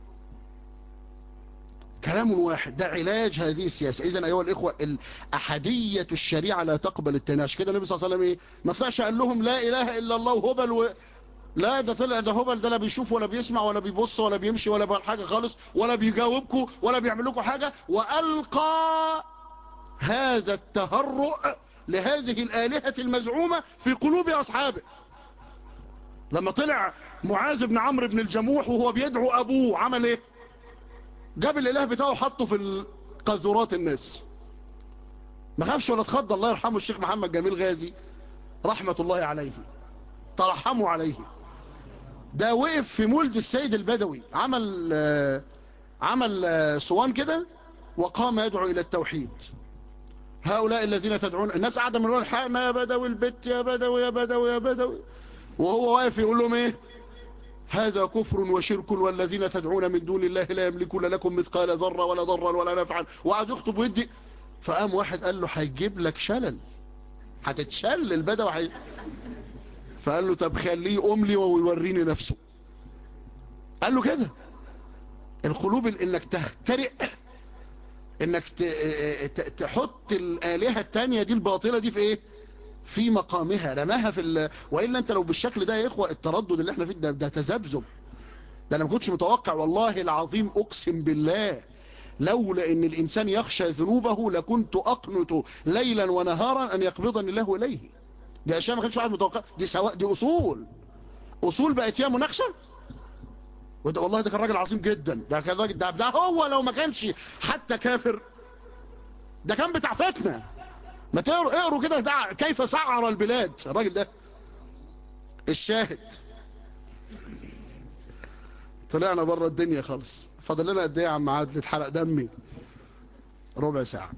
كلام واحد ده علاج هذه السياسة إذن أيها الإخوة الأحدية الشريعة لا تقبل التناش كده النبي صلى الله عليه وسلم إيه ما طلعش قال لهم لا إله إلا الله وهبل و... لا ده طلع ده هبل ده لا بيشوف ولا بيسمع ولا بيبص ولا بيمشي ولا بيعمل حاجة خالص ولا بيجاوبكم ولا بيعمل لكم حاجة وألقى هذا التهرؤ لهذه الآلهة المزعومة في قلوب أصحابه لما طلع معاذ بن عمرو بن الجموح وهو بيدعو أبوه عمل إيه جاب الاله بتاعه حطه في قذورات الناس ما خافش ولا اتخض الله يرحمه الشيخ محمد جميل غازي رحمة الله عليه ترحموا عليه ده وقف في مولد السيد البدوي عمل آه عمل آه صوان كده وقام يدعو الى التوحيد هؤلاء الذين تدعون الناس قاعده من الحقنا يا بدوي البت يا بدوي يا بدوي يا بدوي وهو واقف يقول لهم ايه هذا كفر وشرك والذين تدعون من دون الله لا يملكون لكم مثقال ذرة ولا ضرا ولا نفعا وقعد يخطب ويدي فقام واحد قال له هيجيب لك شلل هتتشل البدوي حي... فقال له طب خليه أملي ويوريني نفسه قال له كده القلوب انك تهترئ انك تحط الآلهة التانية دي الباطلة دي في ايه في مقامها رماها في ال... وإلا أنت لو بالشكل ده يا إخوة التردد اللي احنا فيه ده, ده تذبذب ده أنا ما كنتش متوقع والله العظيم أقسم بالله لولا أن الإنسان يخشى ذنوبه لكنت أقنت ليلا ونهارا أن يقبضني الله إليه دي أشياء ما كانش واحد متوقع دي سواء دي أصول أصول بقت فيها مناقشة وده والله ده كان راجل عظيم جدا ده كان راجل ده, ده هو لو ما كانش حتى كافر ده كان بتاع فتنه ما تقروا اقروا كده كيف سعر البلاد الراجل ده الشاهد طلعنا بره الدنيا خالص فاضل لنا قد ايه يا عم عادل اتحرق دمي ربع ساعه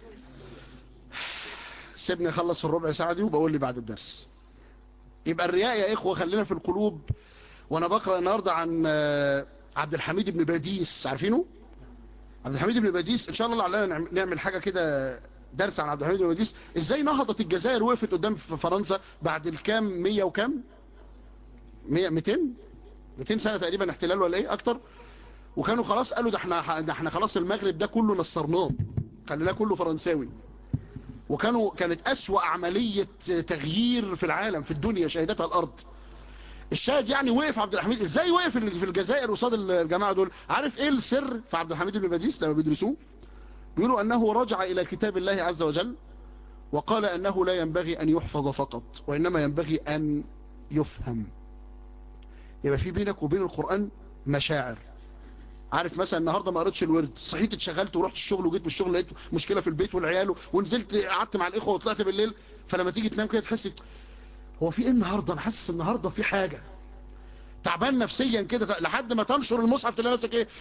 سيبني اخلص الربع ساعه دي وبقول لي بعد الدرس يبقى الرياء يا اخوه خلينا في القلوب وانا بقرا النهارده عن عبد الحميد بن باديس عارفينه عبد الحميد بن باديس ان شاء الله علينا نعمل حاجه كده درس عن عبد الحميد بن باديس ازاي نهضت الجزائر وقفت قدام فرنسا بعد الكام 100 وكام 100 200 200 سنه تقريبا احتلال ولا ايه اكتر وكانوا خلاص قالوا ده احنا ده احنا خلاص المغرب ده كله نصرناه خليناه كله فرنساوي وكانوا كانت اسوا عمليه تغيير في العالم في الدنيا شهدتها الارض الشاهد يعني وقف عبد الحميد ازاي وقف في الجزائر قصاد الجماعه دول عارف ايه السر في عبد الحميد بن باديس لما بيدرسوه بيقولوا أنه رجع إلى كتاب الله عز وجل وقال أنه لا ينبغي أن يحفظ فقط وإنما ينبغي أن يفهم يبقى في بينك وبين القرآن مشاعر عارف مثلا النهارده ما قريتش الورد صحيت اتشغلت ورحت الشغل وجيت من الشغل لقيت مشكله في البيت والعيال ونزلت قعدت مع الاخوه وطلعت بالليل فلما تيجي تنام كده تحس هو في ايه النهارده انا حاسس النهارده في حاجه تعبان نفسيا كده لحد ما تنشر المصحف تلاقي نفسك ايه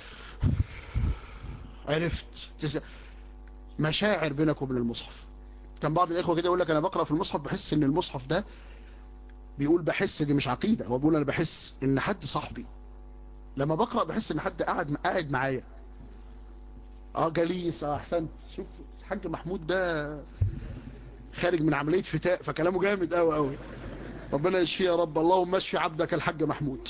عرفت مشاعر بينك وبين المصحف كان بعض الاخوه كده يقول لك انا بقرا في المصحف بحس ان المصحف ده بيقول بحس دي مش عقيده هو بيقول انا بحس ان حد صاحبي لما بقرا بحس ان حد قاعد قاعد معايا اه جليس اه احسنت شوف الحاج محمود ده خارج من عمليه فتاء فكلامه جامد قوي قوي ربنا يشفيه يا رب اللهم اشفي عبدك الحاج محمود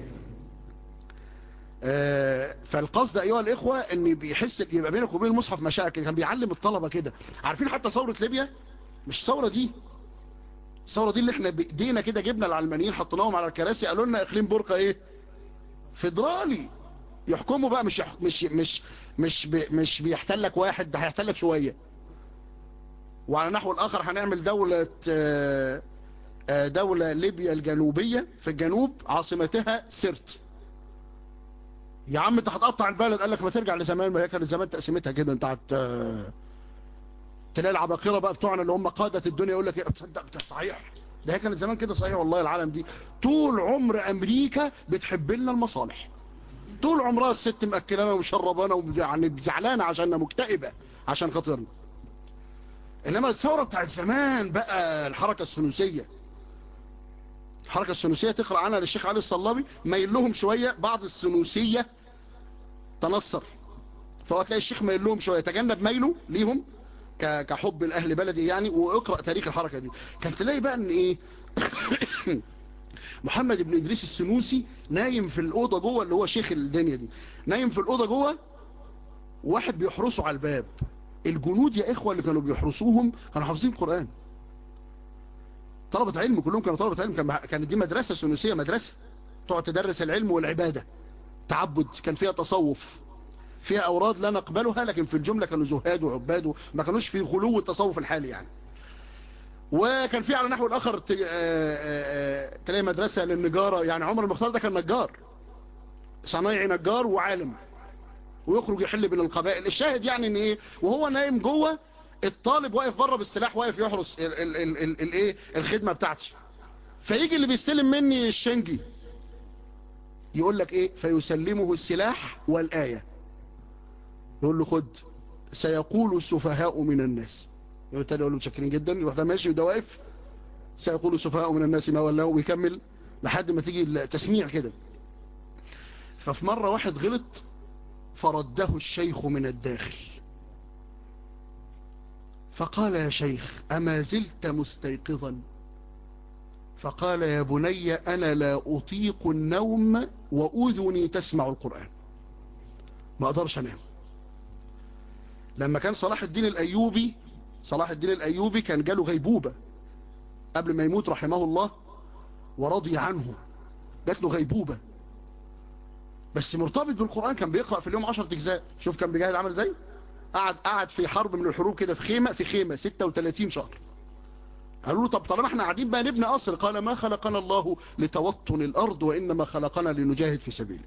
آه فالقصد ايها الاخوه ان بيحس يبقى بينك وبين المصحف مشاعر كان بيعلم الطلبه كده عارفين حتى ثوره ليبيا مش الثوره دي الثوره دي اللي احنا بايدينا كده جبنا العلمانيين حطيناهم على الكراسي قالوا لنا اقليم بورقه ايه فيدرالي يحكموا بقى مش يح... مش مش مش بي... مش بيحتلك واحد ده هيحتلك شويه وعلى نحو الآخر هنعمل دولة آه، آه، دولة ليبيا الجنوبية في الجنوب عاصمتها سرت يا عم انت هتقطع البلد قال لك ما ترجع لزمان ما هي كانت زمان تقسيمتها كده انت هت آه، تلاقي العباقرة بقى بتوعنا اللي هم قادة الدنيا يقول لك ايه تصدق ده صحيح ده هي كانت زمان كده صحيح والله العالم دي طول عمر امريكا بتحب لنا المصالح طول عمرها الست مأكلانا ومشربانا ويعني زعلانه عشاننا مكتئبه عشان خاطرنا انما الثوره بتاعت زمان بقى الحركه السنوسيه الحركه السنوسيه تقرا عنها للشيخ علي الصلابي مايل لهم شويه بعض السنوسيه تنصر فهو تلاقي الشيخ مايل لهم شويه تجنب ميله ليهم ك- كحب الاهل بلدي يعني واقرا تاريخ الحركه دي كان تلاقي بقى ان ايه محمد بن ادريس السنوسي نايم في الاوضه جوه اللي هو شيخ الدنيا دي نايم في الاوضه جوه واحد بيحرسه على الباب الجنود يا اخوه اللي كانوا بيحرسوهم كانوا حافظين قران طلبه علم كلهم كانوا طلبه علم كان كانت دي مدرسه سنوسيه مدرسه تقعد تدرس العلم والعباده تعبد كان فيها تصوف فيها اوراد لا نقبلها لكن في الجمله كانوا زهاد وعباد ما كانوش في غلو التصوف الحالي يعني وكان في على نحو الاخر ت- آه، آه، آه، تلاقي مدرسه للنجاره يعني عمر المختار ده كان نجار صنايعي نجار وعالم ويخرج يحل بين القبائل الشاهد يعني ان ايه وهو نايم جوه الطالب واقف بره بالسلاح واقف يحرس ال- ال- ال- ال- الايه الخدمه بتاعتي فيجي اللي بيستلم مني الشنجي يقول لك ايه فيسلمه السلاح والايه يقول له خد سيقول السفهاء من الناس يقول تاني يقول له متشكرين جدا يروح ده ماشي وده واقف سيقول السفهاء من الناس ما ولاه ويكمل لحد ما تيجي التسميع كده ففي مرة واحد غلط فرده الشيخ من الداخل فقال يا شيخ أما زلت مستيقظا فقال يا بني أنا لا أطيق النوم وأذني تسمع القرآن ما أقدرش أنام لما كان صلاح الدين الأيوبي صلاح الدين الأيوبي كان جاله غيبوبة قبل ما يموت رحمه الله ورضي عنه جات له غيبوبة بس مرتبط بالقرآن كان بيقرأ في اليوم 10 أجزاء شوف كان بيجاهد عمل ازاي قعد قعد في حرب من الحروب كده في خيمة في خيمة 36 شهر قالوا له طب طالما احنا قاعدين بقى نبني قصر قال ما خلقنا الله لتوطن الأرض وإنما خلقنا لنجاهد في سبيله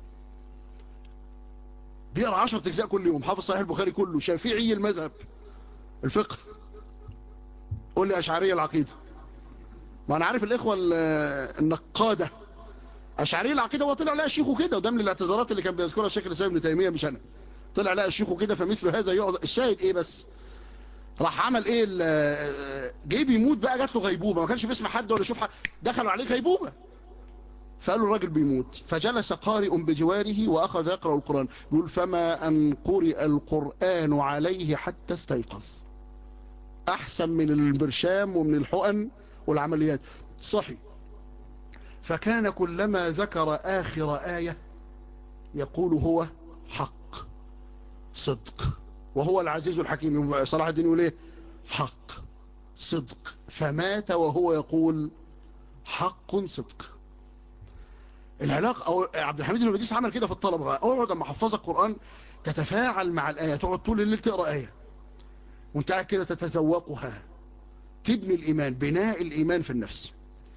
بيقرأ 10 أجزاء كل يوم حافظ صحيح البخاري كله شافعي المذهب الفقه قول لي أشعرية العقيدة ما أنا عارف الإخوة ال- النقادة أشعرية العقيدة هو طلع لها شيخه كده وده من الاعتذارات اللي كان بيذكرها الشيخ الإسلام ابن تيمية مش أنا طلع لها شيخه كده فمثل هذا يقعد الشاهد إيه بس راح عمل ايه ال- جه بيموت بقى جات له غيبوبه ما كانش بيسمع حد ولا يشوف حد دخلوا عليه غيبوبه فقال له الراجل بيموت فجلس قارئ بجواره واخذ يقرا القران بيقول فما ان قرئ القران عليه حتى استيقظ احسن من البرشام ومن الحقن والعمليات صحي فكان كلما ذكر اخر ايه يقول هو حق صدق وهو العزيز الحكيم صلاح الدين يقول ايه حق صدق فمات وهو يقول حق صدق العلاقة او عبد الحميد بن بديس عمل كده في الطلبة بقى اقعد اما حفظك القرآن تتفاعل مع الآية تقعد طول الليل تقرأ آية وانت قاعد كده تتذوقها تبني الإيمان بناء الإيمان في النفس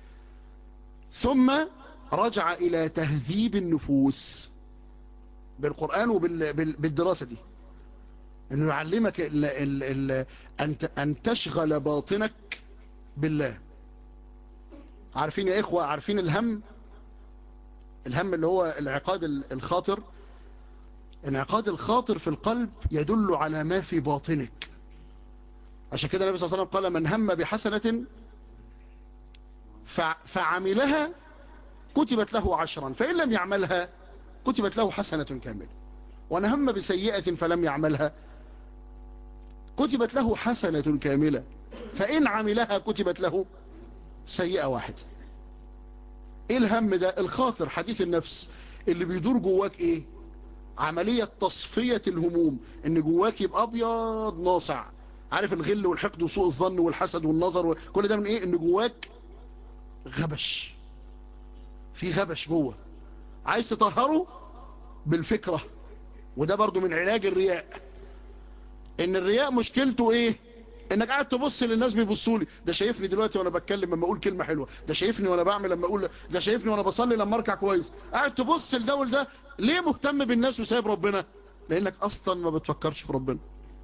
ثم رجع إلى تهذيب النفوس بالقرآن وبالدراسة دي انه يعلمك ال ال ال ان ت- ان تشغل باطنك بالله عارفين يا اخوه عارفين الهم الهم اللي هو العقاد ال- الخاطر انعقاد الخاطر في القلب يدل على ما في باطنك عشان كده النبي صلى الله عليه وسلم قال من هم بحسنة فع- فعملها كتبت له عشرا فإن لم يعملها كتبت له حسنة كاملة وأن هم بسيئة فلم يعملها كتبت له حسنة كاملة فإن عملها كتبت له سيئة واحدة إيه الهم ده الخاطر حديث النفس اللي بيدور جواك إيه عملية تصفية الهموم إن جواك يبقى أبيض ناصع عارف الغل والحقد وسوء الظن والحسد والنظر وكل ده من إيه إن جواك غبش في غبش جوه عايز تطهره بالفكرة وده برضو من علاج الرياء ان الرياء مشكلته ايه انك قاعد تبص للناس بيبصوا لي ده شايفني دلوقتي وانا بتكلم لما اقول كلمه حلوه ده شايفني وانا بعمل لما اقول ده شايفني وانا بصلي لما اركع كويس قاعد تبص لده ولده ليه مهتم بالناس وسايب ربنا لانك اصلا ما بتفكرش في ربنا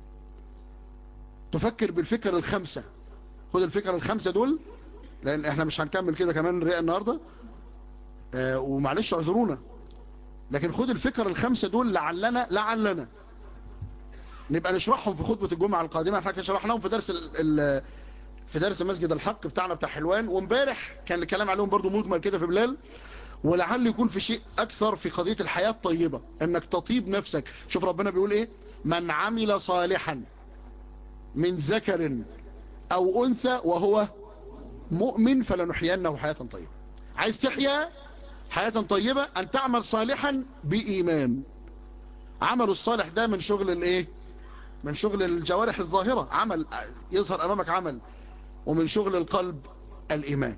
تفكر بالفكر الخمسه خد الفكر الخمسه دول لان احنا مش هنكمل كده كمان الرئه النهارده آه ومعلش اعذرونا لكن خد الفكر الخمسه دول لعلنا لعلنا نبقى نشرحهم في خطبه الجمعه القادمه احنا شرحناهم في درس ال ال في درس مسجد الحق بتاعنا بتاع حلوان وامبارح كان الكلام عليهم برضو مجمل كده في بلال ولعل يكون في شيء اكثر في قضيه الحياه الطيبه انك تطيب نفسك شوف ربنا بيقول ايه من عمل صالحا من ذكر او انثى وهو مؤمن فلنحيينه حياه طيبه عايز تحيا حياه طيبه ان تعمل صالحا بايمان عمل الصالح ده من شغل الايه من شغل الجوارح الظاهرة عمل يظهر أمامك عمل ومن شغل القلب الإيمان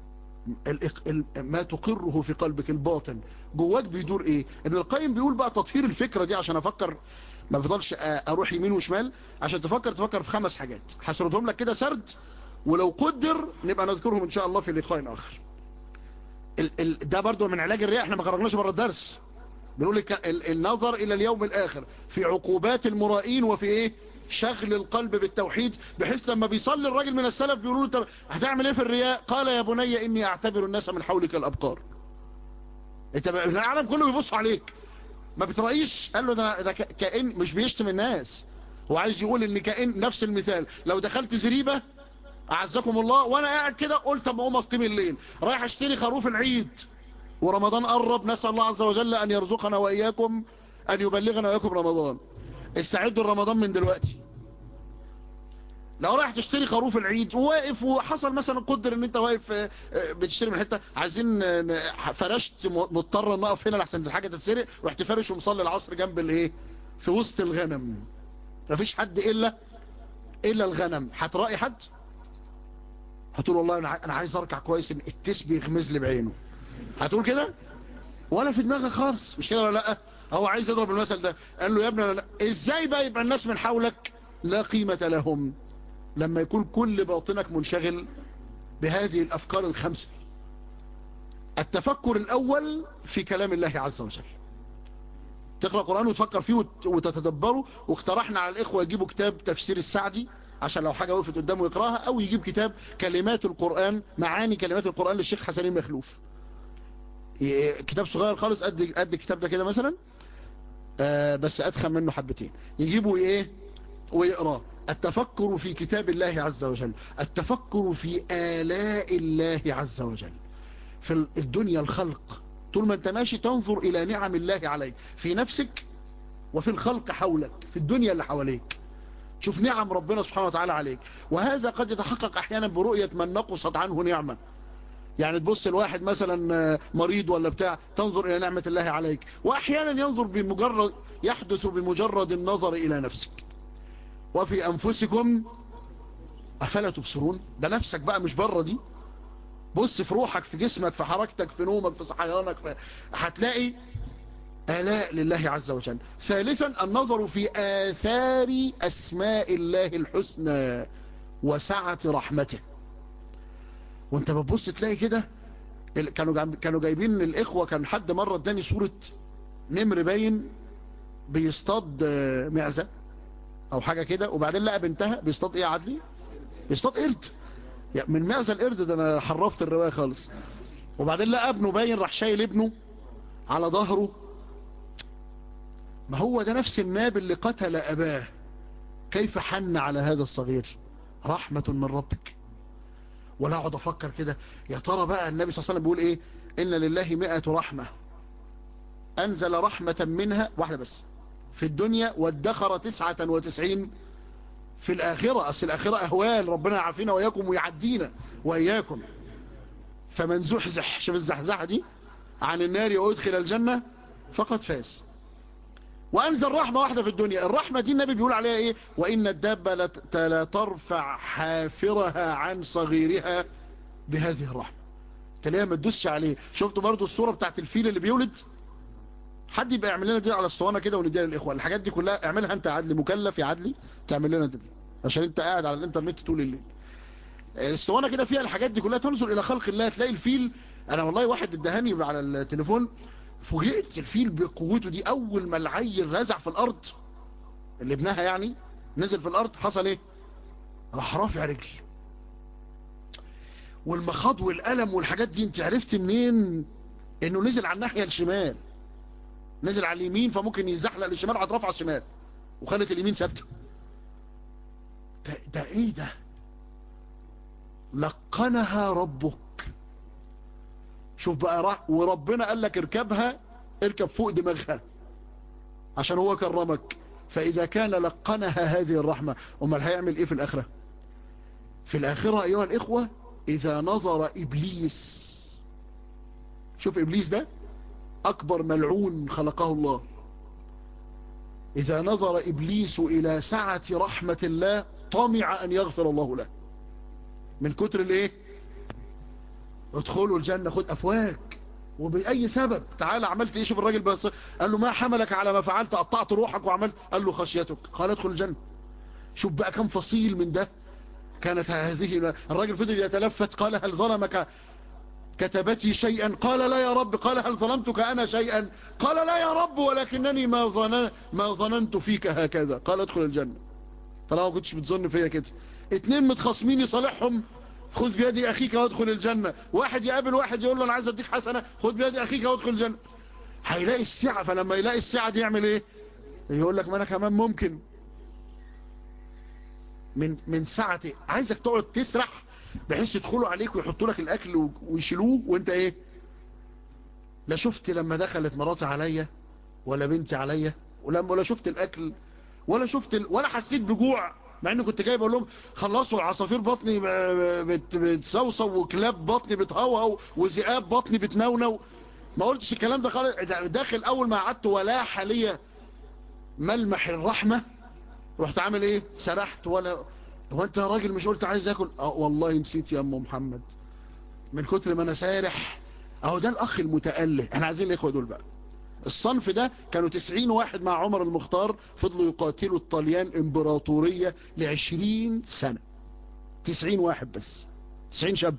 ما تقره في قلبك الباطن جواك بيدور ايه ابن القيم بيقول بقى تطهير الفكرة دي عشان افكر ما بفضلش اروح يمين وشمال عشان تفكر تفكر في خمس حاجات هسردهم لك كده سرد ولو قدر نبقى نذكرهم ان شاء الله في لقاء اخر ال ال ده برضو من علاج الرياء احنا ما خرجناش بره الدرس بنقول لك النظر الى اليوم الاخر في عقوبات المرائين وفي ايه شغل القلب بالتوحيد بحيث لما بيصلي الراجل من السلف بيقولوا له هتعمل ايه في الرياء قال يا بني اني اعتبر الناس من حولك الابقار انت العالم كله بيبص عليك ما بترأيش قال له ده, ده كائن مش بيشتم الناس هو عايز يقول ان كائن نفس المثال لو دخلت زريبة اعزكم الله وانا قاعد كده قلت اما اقوم اقيم الليل رايح اشتري خروف العيد ورمضان قرب نسأل الله عز وجل أن يرزقنا وإياكم أن يبلغنا وإياكم رمضان استعدوا رمضان من دلوقتي لو رايح تشتري خروف العيد وواقف وحصل مثلا قدر ان انت واقف بتشتري من حته عايزين فرشت مضطر نقف هنا لحسن الحاجه تتسرق رحت فارش ومصلي العصر جنب الايه في وسط الغنم مفيش حد الا الا الغنم هتراقي حد هتقول والله انا عايز اركع كويس ان التس بيغمز لي بعينه هتقول كده ولا في دماغك خالص مش كده ولا لا هو عايز يضرب المثل ده قال له يا ابني لا ازاي بقى يبقى الناس من حولك لا قيمة لهم لما يكون كل باطنك منشغل بهذه الافكار الخمسة التفكر الاول في كلام الله عز وجل تقرأ قرآن وتفكر فيه وتتدبره واقترحنا على الاخوة يجيبوا كتاب تفسير السعدي عشان لو حاجة وقفت قدامه يقراها او يجيب كتاب كلمات القرآن معاني كلمات القرآن للشيخ حسنين مخلوف كتاب صغير خالص قد قد الكتاب ده كده مثلا آه بس ادخل منه حبتين يجيبوا ايه ويقراه التفكر في كتاب الله عز وجل التفكر في آلاء الله عز وجل في الدنيا الخلق طول ما انت ماشي تنظر الى نعم الله عليك في نفسك وفي الخلق حولك في الدنيا اللي حواليك شوف نعم ربنا سبحانه وتعالى عليك وهذا قد يتحقق احيانا برؤية من نقصت عنه نعمة يعني تبص الواحد مثلا مريض ولا بتاع تنظر إلى نعمة الله عليك وأحيانا ينظر بمجرد يحدث بمجرد النظر إلى نفسك وفي أنفسكم أفلا تبصرون ده نفسك بقى مش بره دي بص في روحك في جسمك في حركتك في نومك في صحيانك في... هتلاقي آلاء لله عز وجل ثالثا النظر في آثار أسماء الله الحسنى وسعة رحمته وانت بتبص تلاقي كده كانوا كانوا جايبين الاخوه كان حد مره اداني صوره نمر باين بيصطاد معزه او حاجه كده وبعدين لقى بنتها بيصطاد ايه يا عدلي بيصطاد قرد يعني من معزه القرد ده انا حرفت الروايه خالص وبعدين لقى ابنه باين راح شايل ابنه على ظهره ما هو ده نفس الناب اللي قتل اباه كيف حن على هذا الصغير رحمه من ربك ولا اقعد افكر كده يا ترى بقى النبي صلى الله عليه وسلم بيقول ايه ان لله مئة رحمة انزل رحمة منها واحدة بس في الدنيا وادخر تسعة وتسعين في الاخرة اصل الاخرة اهوال ربنا يعافينا واياكم ويعدينا واياكم فمن زحزح شوف الزحزحة دي عن النار وادخل الجنة فقد فاز وأنزل رحمة واحدة في الدنيا الرحمة دي النبي بيقول عليها إيه وإن الدابة لا ترفع حافرها عن صغيرها بهذه الرحمة تلاقيها ما تدوسش عليه شفتوا برضو الصورة بتاعت الفيل اللي بيولد حد يبقى يعمل لنا دي على الاسطوانة كده ونديها للإخوة الحاجات دي كلها اعملها أنت يا عدلي مكلف يا عدلي تعمل لنا دي عشان انت قاعد على الانترنت طول الليل الاسطوانه كده فيها الحاجات دي كلها تنظر الى خلق الله تلاقي الفيل انا والله واحد ادهاني على التليفون فوجئت الفيل بقوته دي اول ما العيل رزع في الارض اللي ابنها يعني نزل في الارض حصل ايه راح رافع رجل والمخاض والالم والحاجات دي انت عرفت منين انه نزل على الناحيه الشمال نزل على اليمين فممكن يزحلق للشمال هترفع على الشمال وخلت اليمين ثابته ده, ده ايه ده لقنها ربك شوف بقى راح وربنا قال لك اركبها اركب فوق دماغها عشان هو كرمك فإذا كان لقنها هذه الرحمة امال هيعمل ايه في الآخرة في الآخرة أيها الإخوة إذا نظر إبليس شوف إبليس ده أكبر ملعون خلقه الله إذا نظر إبليس إلى سعة رحمة الله طمع أن يغفر الله له من كتر الايه ادخلوا الجنة خد أفواج وبأي سبب تعالى عملت ايه شوف الراجل بس قال له ما حملك على ما فعلت قطعت روحك وعملت قال له خشيتك قال ادخل الجنة شوف بقى كم فصيل من ده كانت هذه الراجل فضل يتلفت قال هل ظلمك كتبتي شيئا قال لا يا رب قال هل ظلمتك أنا شيئا قال لا يا رب ولكنني ما ظنن ما ظننت فيك هكذا قال ادخل الجنة طالما ما كنتش بتظن فيا كده اتنين متخاصمين يصالحهم خذ بيد اخيك وادخل الجنة واحد يقابل واحد يقول له انا عايز اديك حسنة خذ بيد اخيك وادخل الجنة هيلاقي السعة فلما يلاقي السعة دي يعمل ايه يقول لك ما انا كمان ممكن من من ساعة عايزك تقعد تسرح بحيث يدخلوا عليك ويحطوا لك الاكل ويشيلوه وانت ايه لا شفت لما دخلت مراتي عليا ولا بنتي عليا ولما ولا شفت الاكل ولا شفت ال... ولا حسيت بجوع مع اني كنت جاي بقول لهم خلصوا العصافير بطني بت... بتصوصو وكلاب بطني بتهوهو وذئاب بطني بتنونو ما قلتش الكلام ده خالص داخل اول ما قعدت ولا حاليا ملمح الرحمه رحت عامل ايه سرحت ولا هو انت يا راجل مش قلت عايز اكل اه والله نسيت يا ام محمد من كتر ما انا سارح اهو ده الاخ المتأله احنا عايزين الاخوه دول بقى الصنف ده كانوا 90 واحد مع عمر المختار فضلوا يقاتلوا الطليان امبراطورية لعشرين سنة 90 واحد بس 90 شاب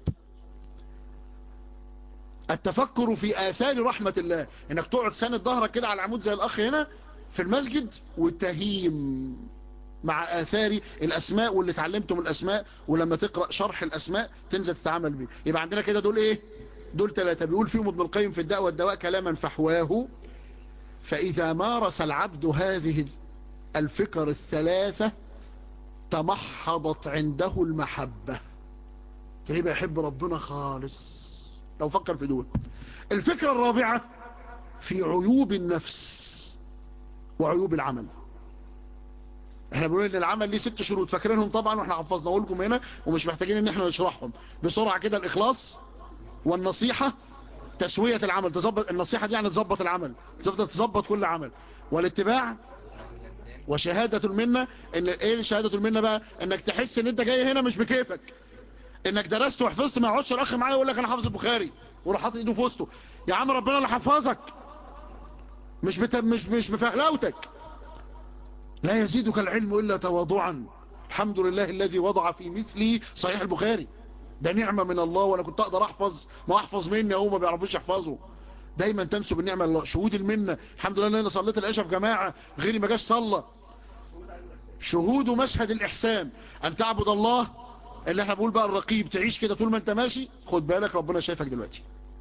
التفكر في آثار رحمة الله انك تقعد سنة ظهرك كده على العمود زي الاخ هنا في المسجد والتهيم مع آثار الأسماء واللي اتعلمته من الأسماء ولما تقرأ شرح الأسماء تنزل تتعامل بيه يبقى عندنا كده دول ايه دول ثلاثة بيقول فيهم ابن القيم في الداء والدواء كلاما فحواه فإذا مارس العبد هذه الفكر الثلاثة تمحضت عنده المحبة تريبا يحب ربنا خالص لو فكر في دول الفكرة الرابعة في عيوب النفس وعيوب العمل احنا بنقول ان العمل ليه ست شروط فاكرينهم طبعا واحنا حفظناه لكم هنا ومش محتاجين ان احنا نشرحهم بسرعة كده الاخلاص والنصيحة تسوية العمل تظبط النصيحة دي يعني تظبط العمل تفضل تظبط كل عمل والاتباع وشهادة المنة ان ايه شهادة المنة بقى انك تحس ان انت جاي هنا مش بكيفك انك درست وحفظت ما يقعدش الاخ معايا يقول لك انا حافظ البخاري وراح حاطط ايده في وسطه يا عم ربنا اللي حفظك مش بت... مش مش بفهلاوتك لا يزيدك العلم الا تواضعا الحمد لله الذي وضع في مثلي صحيح البخاري ده نعمة من الله وانا كنت اقدر احفظ ما احفظ مني اهو ما بيعرفوش يحفظوا دايما تنسب النعمة لله شهود المنة الحمد لله ان انا صليت العشاء في جماعة غيري ما جاش صلى شهود مشهد الاحسان ان تعبد الله اللي احنا بنقول بقى الرقيب تعيش كده طول ما انت ماشي خد بالك ربنا شايفك دلوقتي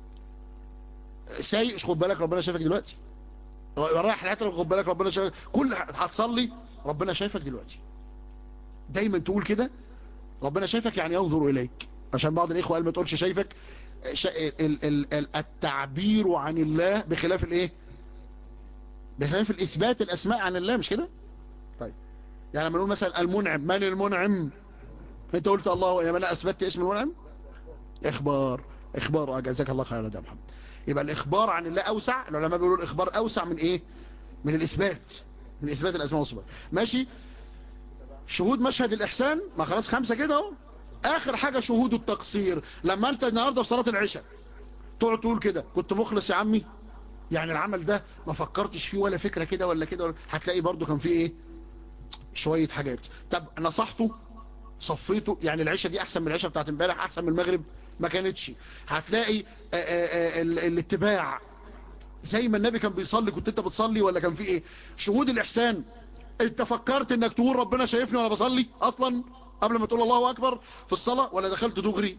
سايق خد بالك ربنا شايفك دلوقتي رايح الحته خد بالك ربنا شايفك كل هتصلي ربنا شايفك دلوقتي دايما تقول كده ربنا شايفك يعني ينظر اليك عشان بعض الاخوه قال ما تقولش شايفك ال ال ال التعبير عن الله بخلاف الايه بخلاف الاثبات الاسماء عن الله مش كده طيب يعني لما نقول مثلا المنعم من المنعم انت قلت الله يا من اثبتت اسم المنعم اخبار اخبار جزاك الله خيرا يا محمد يبقى الاخبار عن الله اوسع العلماء بيقولوا الاخبار اوسع من ايه من الاثبات من اثبات الاسماء والصفات ماشي شهود مشهد الاحسان ما خلاص خمسة كده اهو اخر حاجة شهود التقصير لما انت النهاردة في صلاة العشاء تقعد تقول كده كنت مخلص يا عمي يعني العمل ده ما فكرتش فيه ولا فكرة كده ولا كده ولا هتلاقي برضو كان فيه ايه شوية حاجات طب نصحته صفيته يعني العشاء دي احسن من العشاء بتاعت امبارح احسن من المغرب ما كانتش هتلاقي آآ آآ ال- الاتباع زي ما النبي كان بيصلي كنت انت بتصلي ولا كان في ايه شهود الاحسان انت فكرت انك تقول ربنا شايفني وانا بصلي اصلا قبل ما تقول الله اكبر في الصلاة ولا دخلت دغري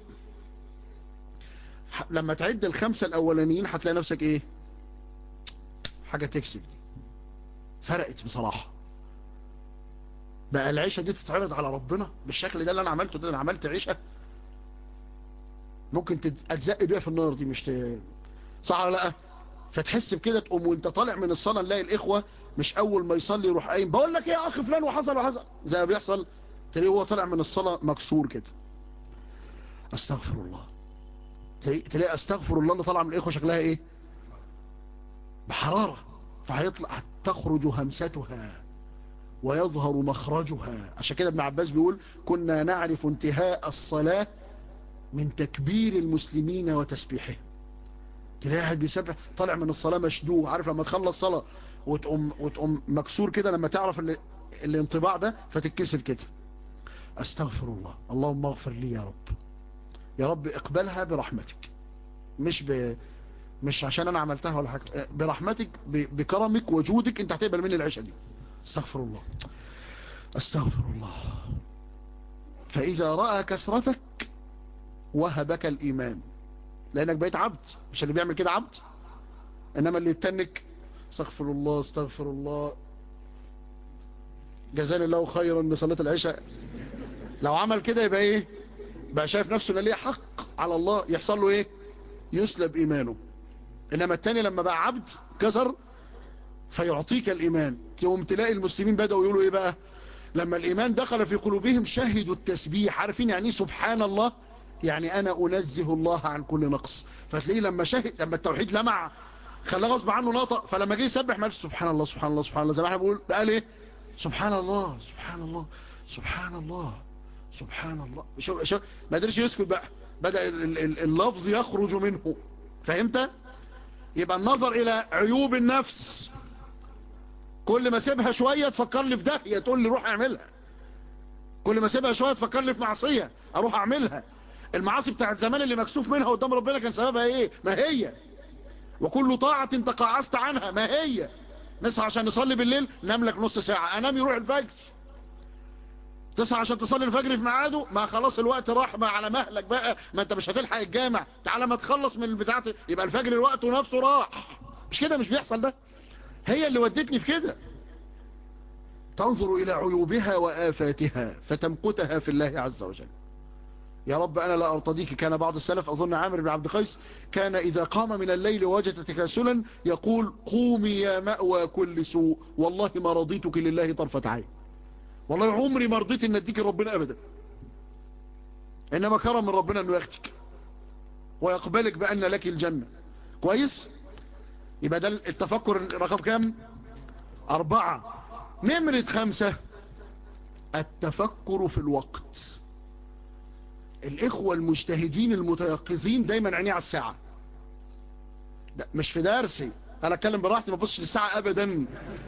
ح- لما تعد الخمسة الاولانيين هتلاقي نفسك ايه حاجة تكسب دي فرقت بصراحة بقى العيشة دي تتعرض على ربنا بالشكل ده اللي انا عملته ده انا عملت عيشة ممكن تتزق بيها في النار دي مش ت... صح ولا لا فتحس بكده تقوم وانت طالع من الصلاة نلاقي الاخوة مش اول ما يصلي يروح قايم بقول لك ايه يا اخ فلان وحصل وحصل زي ما بيحصل تلاقيه هو طالع من الصلاة مكسور كده استغفر الله تلاقي, تلاقي استغفر الله اللي طالع من الاخوة شكلها ايه بحرارة فهيطلع تخرج همستها ويظهر مخرجها عشان كده ابن عباس بيقول كنا نعرف انتهاء الصلاة من تكبير المسلمين وتسبيحهم تلاقي واحد بيسبح طالع من الصلاة مشدوه عارف لما تخلص صلاة وتقوم, وتقوم مكسور كده لما تعرف اللي الانطباع ده فتتكسر كده استغفر الله اللهم اغفر لي يا رب يا رب اقبلها برحمتك مش ب... مش عشان انا عملتها ولا حاجة برحمتك ب... بكرمك وجودك انت هتقبل مني العشاء دي استغفر الله استغفر الله فاذا رأى كسرتك وهبك الايمان لانك بقيت عبد مش اللي بيعمل كده عبد انما اللي يتنك استغفر الله استغفر الله جزاني الله خيرا لصلاة العشاء لو عمل كده يبقى ايه بقى شايف نفسه ان ليه حق على الله يحصل له ايه يسلب ايمانه انما التاني لما بقى عبد كسر فيعطيك الايمان تقوم تلاقي المسلمين بدأوا يقولوا ايه بقى لما الايمان دخل في قلوبهم شهدوا التسبيح عارفين يعني ايه سبحان الله يعني انا انزه الله عن كل نقص فتلاقيه لما شهد لما التوحيد لمع خلاه غصب عنه نطق فلما جه يسبح ما قالش سبحان الله سبحان الله سبحان الله زي ما احنا بنقول قال ايه سبحان الله سبحان الله سبحان الله سبحان الله شوف شوف ما قدرش يسكت بقى بدأ ال- ال- اللفظ يخرج منه فهمت يبقى النظر الى عيوب النفس كل ما سيبها شوية تفكر لي في داهية تقول لي روح اعملها كل ما سيبها شوية تفكر لي في معصية اروح اعملها المعاصي بتاعت زمان اللي مكسوف منها قدام ربنا كان سببها ايه ما هي وكل طاعة تقاعست عنها ما هي نصحى عشان نصلي بالليل نام لك نص ساعة انام يروح الفجر تصحى عشان تصلي الفجر في ميعاده ما خلاص الوقت راح ما على مهلك بقى ما انت مش هتلحق الجامع تعالى ما تخلص من البتاعة يبقى الفجر الوقت ونفسه راح مش كده مش بيحصل ده هي اللي ودتني في كده تنظر إلى عيوبها وآفاتها فتمقتها في الله عز وجل يا رب أنا لا أرتضيك كان بعض السلف أظن عامر بن عبد قيس كان إذا قام من الليل وجد تكاسلا يقول قومي يا مأوى كل سوء والله ما رضيتك لله طرفة عين والله عمري ما رضيت ان اديك ربنا ابدا انما كرم من ربنا انه ياخدك ويقبلك بان لك الجنة كويس يبقى ده التفكر رقم كام اربعة نمرة خمسة التفكر في الوقت الاخوة المجتهدين المتيقظين دايما عينيه على الساعة ده مش في درسي انا اتكلم براحتي ما ببصش للساعة ابدا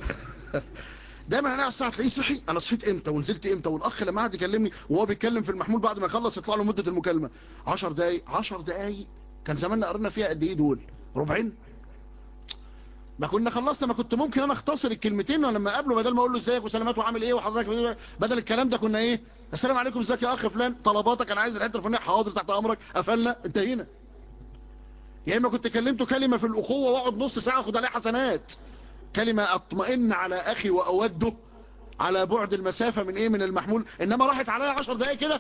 دايما انا على الساعه تلاقيه صحي انا صحيت امتى ونزلت امتى والاخ لما قعد يكلمني وهو بيتكلم في المحمول بعد ما يخلص يطلع له مده المكالمه 10 دقايق 10 دقايق كان زماننا قرينا فيها قد ايه دول ربعين ما كنا خلصنا ما كنت ممكن انا اختصر الكلمتين ولما اقابله بدل ما اقول له ازيك وسلامات وعامل ايه وحضرتك بدل الكلام ده كنا ايه السلام عليكم ازيك يا اخ فلان طلباتك انا عايز الحته الفلانيه حاضر تحت امرك قفلنا انتهينا يا اما كنت كلمته كلمه في الاخوه واقعد نص ساعه اخد عليها حسنات كلمه اطمئن على اخي واوده على بعد المسافة من ايه من المحمول انما راحت عليا عشر دقايق كده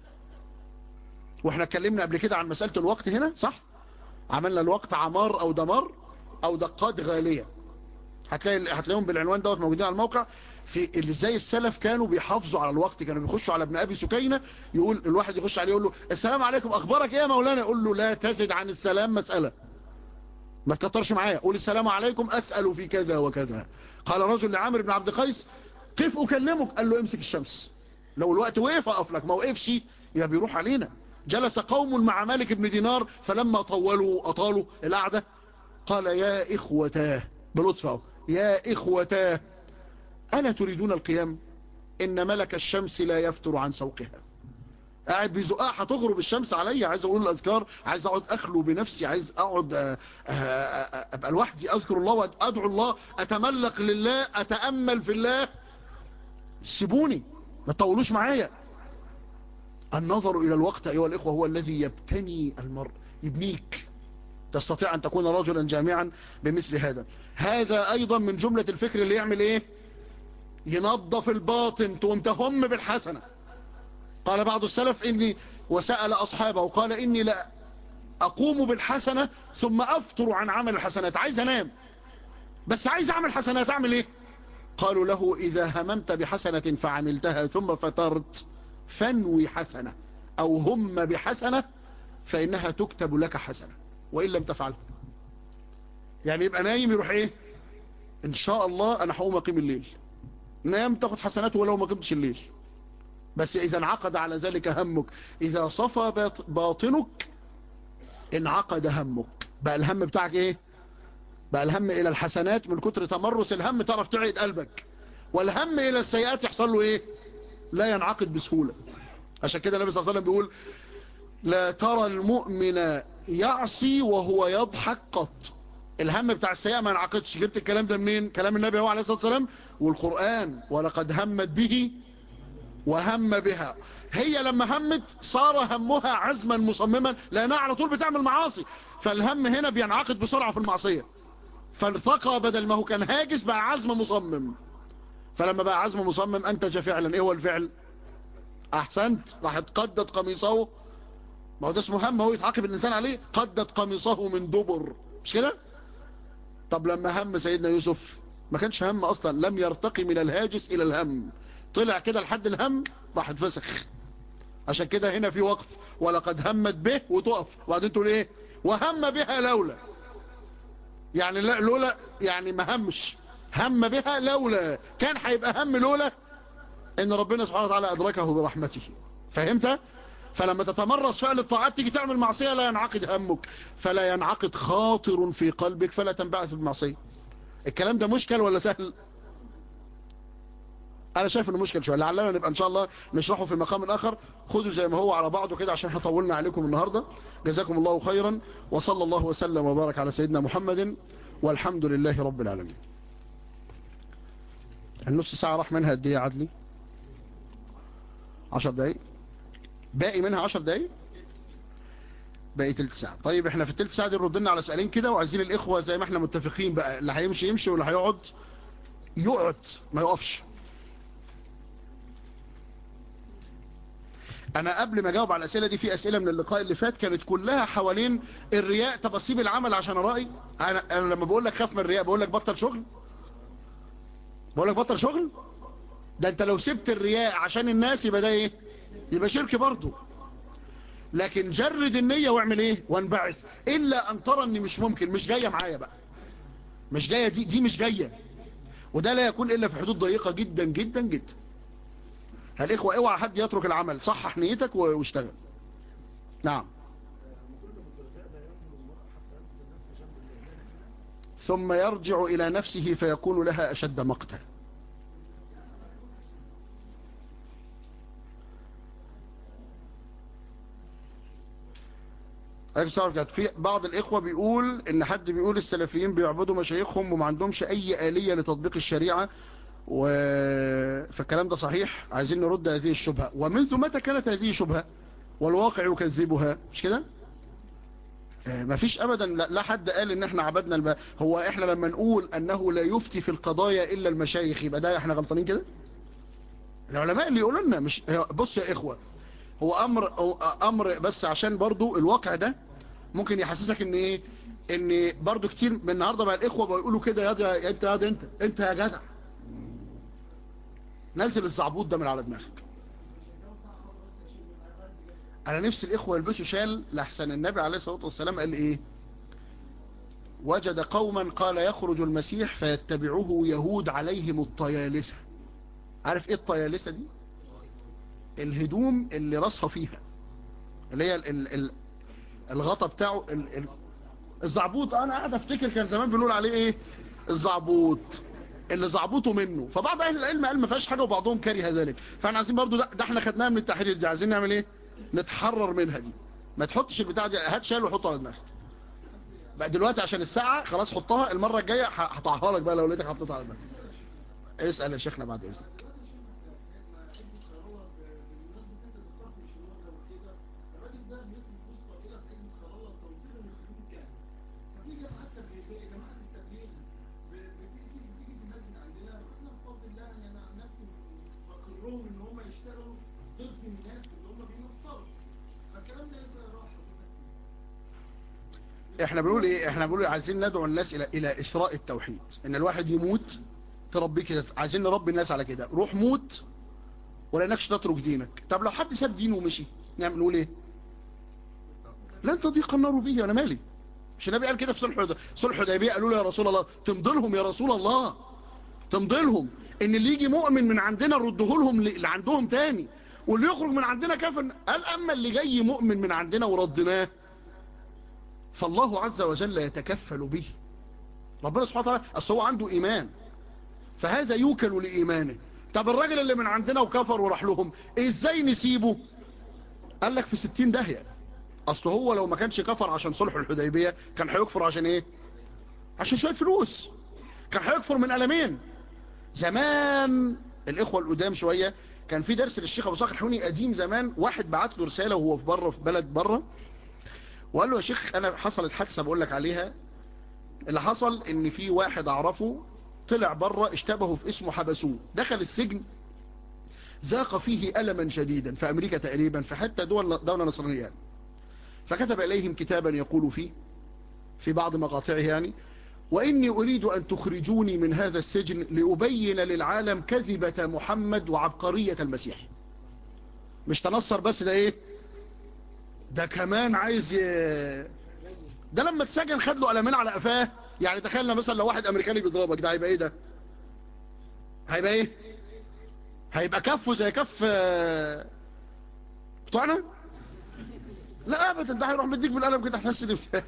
واحنا اتكلمنا قبل كده عن مسألة الوقت هنا صح عملنا الوقت عمار او دمار او دقات غالية هتلاقي هتلاقيهم بالعنوان دوت موجودين على الموقع في اللي زي السلف كانوا بيحافظوا على الوقت كانوا بيخشوا على ابن ابي سكينة يقول الواحد يخش عليه يقول له السلام عليكم اخبارك ايه يا مولانا يقول له لا تزد عن السلام مسألة ما تكترش معايا قول السلام عليكم اسأل في كذا وكذا قال رجل لعامر بن عبد قيس كيف اكلمك قال له امسك الشمس لو الوقت وقف اقف لك ما وقفش يبقى بيروح علينا جلس قوم مع مالك بن دينار فلما طولوا اطالوا القعده قال يا اخوتاه بلطفه يا اخوتاه الا تريدون القيام إن ملك الشمس لا يفتر عن سوقها قاعد بيزقها هتغرب الشمس عليا عايز اقول الاذكار عايز اقعد اخلو بنفسي عايز اقعد آه، آه، آه، ابقى لوحدي اذكر الله وادعو الله اتملق لله اتامل في الله سيبوني ما تطولوش معايا النظر الى الوقت ايها الاخوه هو الذي يبتني المرء يبنيك تستطيع ان تكون رجلا جامعا بمثل هذا هذا ايضا من جمله الفكر اللي يعمل ايه ينظف الباطن تقوم تهم بالحسنه قال بعض السلف إني وسأل أصحابه وقال إني لا أقوم بالحسنة ثم أفطر عن عمل الحسنات عايز أنام بس عايز أعمل حسنات أعمل إيه قالوا له إذا هممت بحسنة فعملتها ثم فترت فانوي حسنة أو هم بحسنة فإنها تكتب لك حسنة وإن لم تفعل يعني يبقى نايم يروح إيه إن شاء الله أنا هقوم أقيم الليل نام تاخد حسنات ولو ما قمتش الليل بس إذا انعقد على ذلك همك إذا صفى باط- باطنك انعقد همك بقى الهم بتاعك إيه بقى الهم إلى الحسنات من كتر تمرس الهم تعرف تعيد قلبك والهم إلى السيئات يحصل له إيه لا ينعقد بسهولة عشان كده النبي صلى الله عليه وسلم بيقول لا ترى المؤمن يعصي وهو يضحك قط الهم بتاع السيئة ما ينعقدش جبت الكلام ده منين كلام النبي هو عليه الصلاة والسلام والقرآن ولقد همت به وهم بها هي لما همت صار همها عزما مصمما لانها على طول بتعمل معاصي فالهم هنا بينعقد بسرعة في المعصية فارتقى بدل ما هو كان هاجس بقى عزم مصمم فلما بقى عزم مصمم انتج فعلا ايه هو الفعل احسنت راحت قدت قميصه ما هو ده اسمه هم هو يتعاقب الانسان عليه قدت قميصه من دبر مش كده طب لما هم سيدنا يوسف ما كانش هم اصلا لم يرتقي من الهاجس الى الهم طلع كده لحد الهم راح اتفسخ عشان كده هنا في وقف ولقد همت به وتقف وبعدين تقول ايه وهم بها لولا يعني لا- لولا يعني ما همش هم بها لولا كان هيبقى هم لولا ان ربنا سبحانه وتعالى ادركه برحمته فهمت فلما تتمرس فعل الطاعات تيجي تعمل معصية لا ينعقد همك فلا ينعقد خاطر في قلبك فلا تنبعث بالمعصية الكلام ده مشكل ولا سهل انا شايف انه مشكل شويه لعلنا نبقى ان شاء الله نشرحه في مقام اخر خدوا زي ما هو على بعضه كده عشان احنا طولنا عليكم النهارده جزاكم الله خيرا وصلى الله وسلم وبارك على سيدنا محمد والحمد لله رب العالمين النص ساعه راح منها قد ايه يا عدلي 10 دقايق باقي منها 10 دقايق باقي تلت ساعه طيب احنا في التلت ساعه دي نرد لنا على سؤالين كده وعايزين الاخوه زي ما احنا متفقين بقى اللي هيمشي يمشي واللي هيقعد يقعد ما يقفش انا قبل ما اجاوب على الاسئله دي في اسئله من اللقاء اللي فات كانت كلها حوالين الرياء طب اسيب العمل عشان ارائي انا انا لما بقول لك خاف من الرياء بقول لك بطل شغل بقول لك بطل شغل ده انت لو سبت الرياء عشان الناس يبقى ده ايه يبقى شرك برضه لكن جرد النيه واعمل ايه وانبعث الا ان ترى اني مش ممكن مش جايه معايا بقى مش جايه دي دي مش جايه وده لا يكون الا في حدود ضيقه جدا جدا جدا الإخوة اوعى حد يترك العمل صحح نيتك و- واشتغل نعم ثم يرجع إلى نفسه فيكون لها أشد مقتا عليكم السلام ورحمة الله. في بعض الإخوة بيقول إن حد بيقول السلفيين بيعبدوا مشايخهم وما عندهمش أي آلية لتطبيق الشريعة و... فالكلام ده صحيح عايزين نرد هذه الشبهة ومنذ متى كانت هذه شبهة والواقع يكذبها مش كده آه، مفيش ابدا لا لا حد قال ان احنا عبدنا الب... هو احنا لما نقول انه لا يفتي في القضايا الا المشايخ يبقى ده احنا غلطانين كده العلماء اللي يقولوا لنا مش بص يا اخوه هو امر هو امر بس عشان برضو الواقع ده ممكن يحسسك ان ايه ان برضو كتير من النهارده بقى الاخوه بيقولوا كده يا ده- يا انت يا ده انت انت يا جدع نزل الزعبوط ده من على دماغك انا نفسي الاخوه يلبسوا شال لاحسن النبي عليه الصلاه والسلام قال ايه وجد قوما قال يخرج المسيح فيتبعه يهود عليهم الطيالسه عارف ايه الطيالسه دي الهدوم اللي راسها فيها اللي هي ال ال ال الغطا بتاعه ال ال الزعبوط انا قاعد افتكر كان زمان بنقول عليه ايه الزعبوط اللي زعبطوا منه فبعض اهل العلم قال ما فيهاش حاجه وبعضهم كره ذلك فاحنا عايزين برضو ده, ده احنا خدناها من التحرير دي عايزين نعمل ايه نتحرر منها دي ما تحطش البتاع دي هات شال وحطها على دماغك بقى دلوقتي عشان الساعه خلاص حطها المره الجايه هقطعها لك بقى لو لقيتك حطيتها على دماغك اسال يا شيخنا بعد اذنك الراجل ده بيصرف فلوس طائله في حزب خلاله تنصير المسلمين كامل ففي جماعات تبليغيه جماعه التبليغ ب- بتيجي بتيجي في الناس من عندنا واحنا بفضل الله يعني انا عن نفسي بقرهم ان هم يشتغلوا ضد الناس اللي هم بينصروا فالكلام ده انت راح حضرتك فيه احنا بنقول ايه احنا بنقول عايزين ندعو الناس الى الى اسراء التوحيد ان الواحد يموت تربيه كده عايزين نربي الناس على كده روح موت ولا انكش تترك دينك طب لو حد ساب دينه ومشي نعمل نقول ايه لن تضيق النار به انا مالي مش النبي قال كده في صلح الحديبيه صلح الحديبيه قالوا له يا رسول الله تمضي لهم يا رسول الله تمضي لهم ان اللي يجي مؤمن من عندنا نرده لهم اللي عندهم تاني واللي يخرج من عندنا كافر قال اما اللي جاي مؤمن من عندنا وردناه فالله عز وجل يتكفل به ربنا سبحانه وتعالى اصل هو عنده ايمان فهذا يوكل لايمانه طب الراجل اللي من عندنا وكفر وراح لهم ازاي نسيبه قال لك في ستين داهية اصل هو لو ما كانش كفر عشان صلح الحديبية كان هيكفر عشان ايه عشان شوية فلوس كان هيكفر من ألمين زمان الإخوة القدام شوية كان في درس للشيخ أبو صخر الحوني قديم زمان واحد بعت له رسالة وهو في بره في بلد بره وقال له يا شيخ أنا حصلت حادثة بقول لك عليها اللي حصل ان في واحد اعرفه طلع بره اشتبهوا في اسمه حبسوه دخل السجن ذاق فيه ألما شديدا في أمريكا تقريبا في حتى دول دولة نصرانية يعني. فكتب إليهم كتابا يقول فيه في بعض مقاطعه يعني وإني أريد أن تخرجوني من هذا السجن لأبين للعالم كذبة محمد وعبقرية المسيح مش تنصر بس ده إيه ده كمان عايز ي... ده لما اتسجن خد له قلمين على قفاه يعني تخيلنا مثلا لو واحد امريكاني بيضربك ده هيبقى ايه ده هيبقى ايه هيبقى كفه زي كف آه، بتوعنا لا ابدا ده هيروح مديك بالقلم كده هتحس ان بت-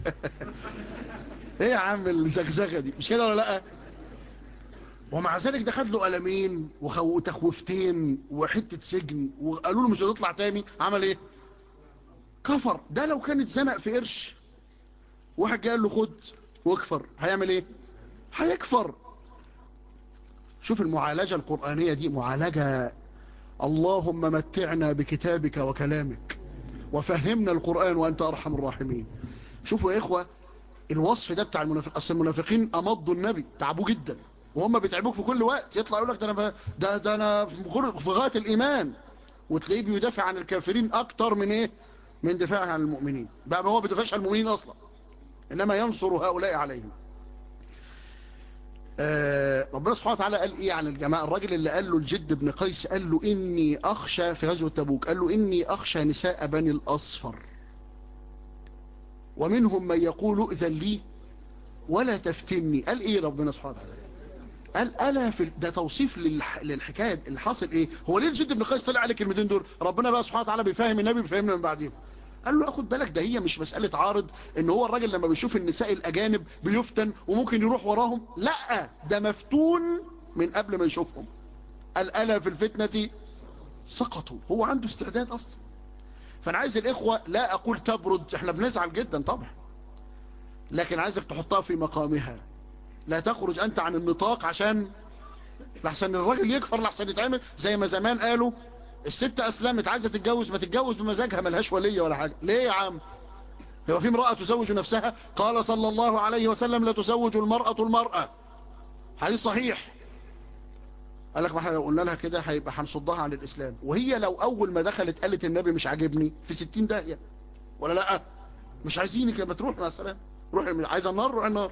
ايه يا عم الزغزغه دي مش كده ولا لا ومع ذلك ده خد له قلمين وخو- وتخويفتين وحته سجن وقالوا له مش هتطلع تاني عمل ايه كفر ده لو كانت زنق في قرش واحد جاي قال له خد واكفر هيعمل ايه هيكفر شوف المعالجة القرآنية دي معالجة اللهم متعنا بكتابك وكلامك وفهمنا القرآن وأنت أرحم الراحمين شوفوا يا إخوة الوصف ده بتاع المنافق أصل المنافقين أمضوا النبي تعبوه جدا وهم بيتعبوك في كل وقت يطلع يقول لك ده أنا, ب... ده, ده أنا في غر- في غاية الإيمان وتلاقيه بيدافع عن الكافرين أكتر من إيه من دفاعه عن المؤمنين بقى ما هو بيدافعش عن المؤمنين أصلا إنما ينصر هؤلاء عليهم آه ربنا سبحانه وتعالى قال إيه عن الجماعة الراجل اللي قال له الجد بن قيس قال له إني أخشى في غزوة تبوك قال له إني أخشى نساء بني الأصفر ومنهم من يقول ائذن لي ولا تفتني قال إيه ربنا سبحانه وتعالى قال ألا في ده توصيف للح... للحكاية اللي حاصل إيه هو ليه الجد بن قيس طلع على الكلمتين دول ربنا بقى سبحانه وتعالى بيفهم النبي بيفهمنا من بعدهم قال له اخد بالك ده هي مش مسألة عارض ان هو الراجل لما بيشوف النساء الاجانب بيفتن وممكن يروح وراهم لا ده مفتون من قبل ما يشوفهم قال الا في الفتنة سقطوا هو عنده استعداد اصلا فانا عايز الاخوة لا اقول تبرد احنا بنزعل جدا طبعا لكن عايزك تحطها في مقامها لا تخرج انت عن النطاق عشان لحسن الراجل يكفر لحسن يتعمل زي ما زمان قالوا الست اسلمت عايزه تتجوز ما تتجوز بمزاجها ملهاش وليه ولا حاجه ليه يا عم هو في امراه تزوج نفسها قال صلى الله عليه وسلم لا تزوج المراه المراه حديث صحيح قال لك ما احنا لو قلنا لها كده هيبقى هنصدها عن الاسلام وهي لو اول ما دخلت قالت النبي مش عاجبني في 60 داهيه ولا لا مش عايزينك ما تروح مع السلامه روح عايزه النار روح النار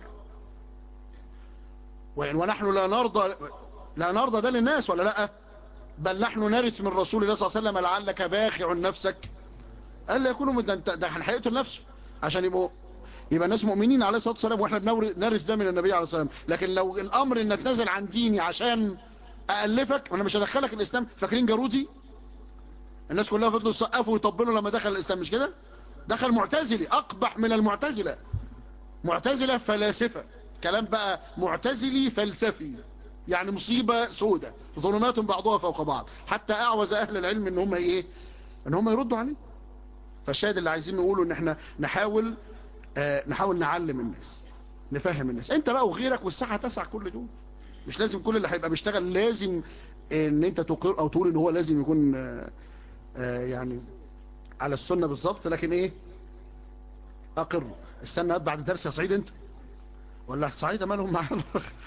وإن ونحن لا نرضى لا نرضى ده للناس ولا لا بل نحن نرث من رسول الله صلى الله عليه وسلم لعلك باخع نفسك قال لا يكونوا من ده انت- ده هيقتل نفسه عشان يبقوا يبقى الناس مؤمنين عليه الصلاه والسلام واحنا بنور- نرث ده من النبي عليه الصلاه والسلام لكن لو الامر ان اتنازل عن ديني عشان الفك انا مش هدخلك الاسلام فاكرين جارودي الناس كلها فضلوا يسقفوا ويطبلوا لما دخل الاسلام مش كده دخل معتزلي اقبح من المعتزله معتزله فلاسفه كلام بقى معتزلي فلسفي يعني مصيبة سودة ظلمات بعضها فوق بعض حتى أعوز أهل العلم ان هم إيه ان هم يردوا عليه فالشاهد اللي عايزين نقوله ان احنا نحاول آه نحاول نعلم الناس نفهم الناس انت بقى وغيرك والساحة تسع كل دول مش لازم كل اللي هيبقى بيشتغل لازم ان انت تقر او تقول ان هو لازم يكون آه آه يعني على السنة بالظبط لكن ايه اقر استنى بعد الدرس يا سعيد انت ولا الصعيدة مالهم معانا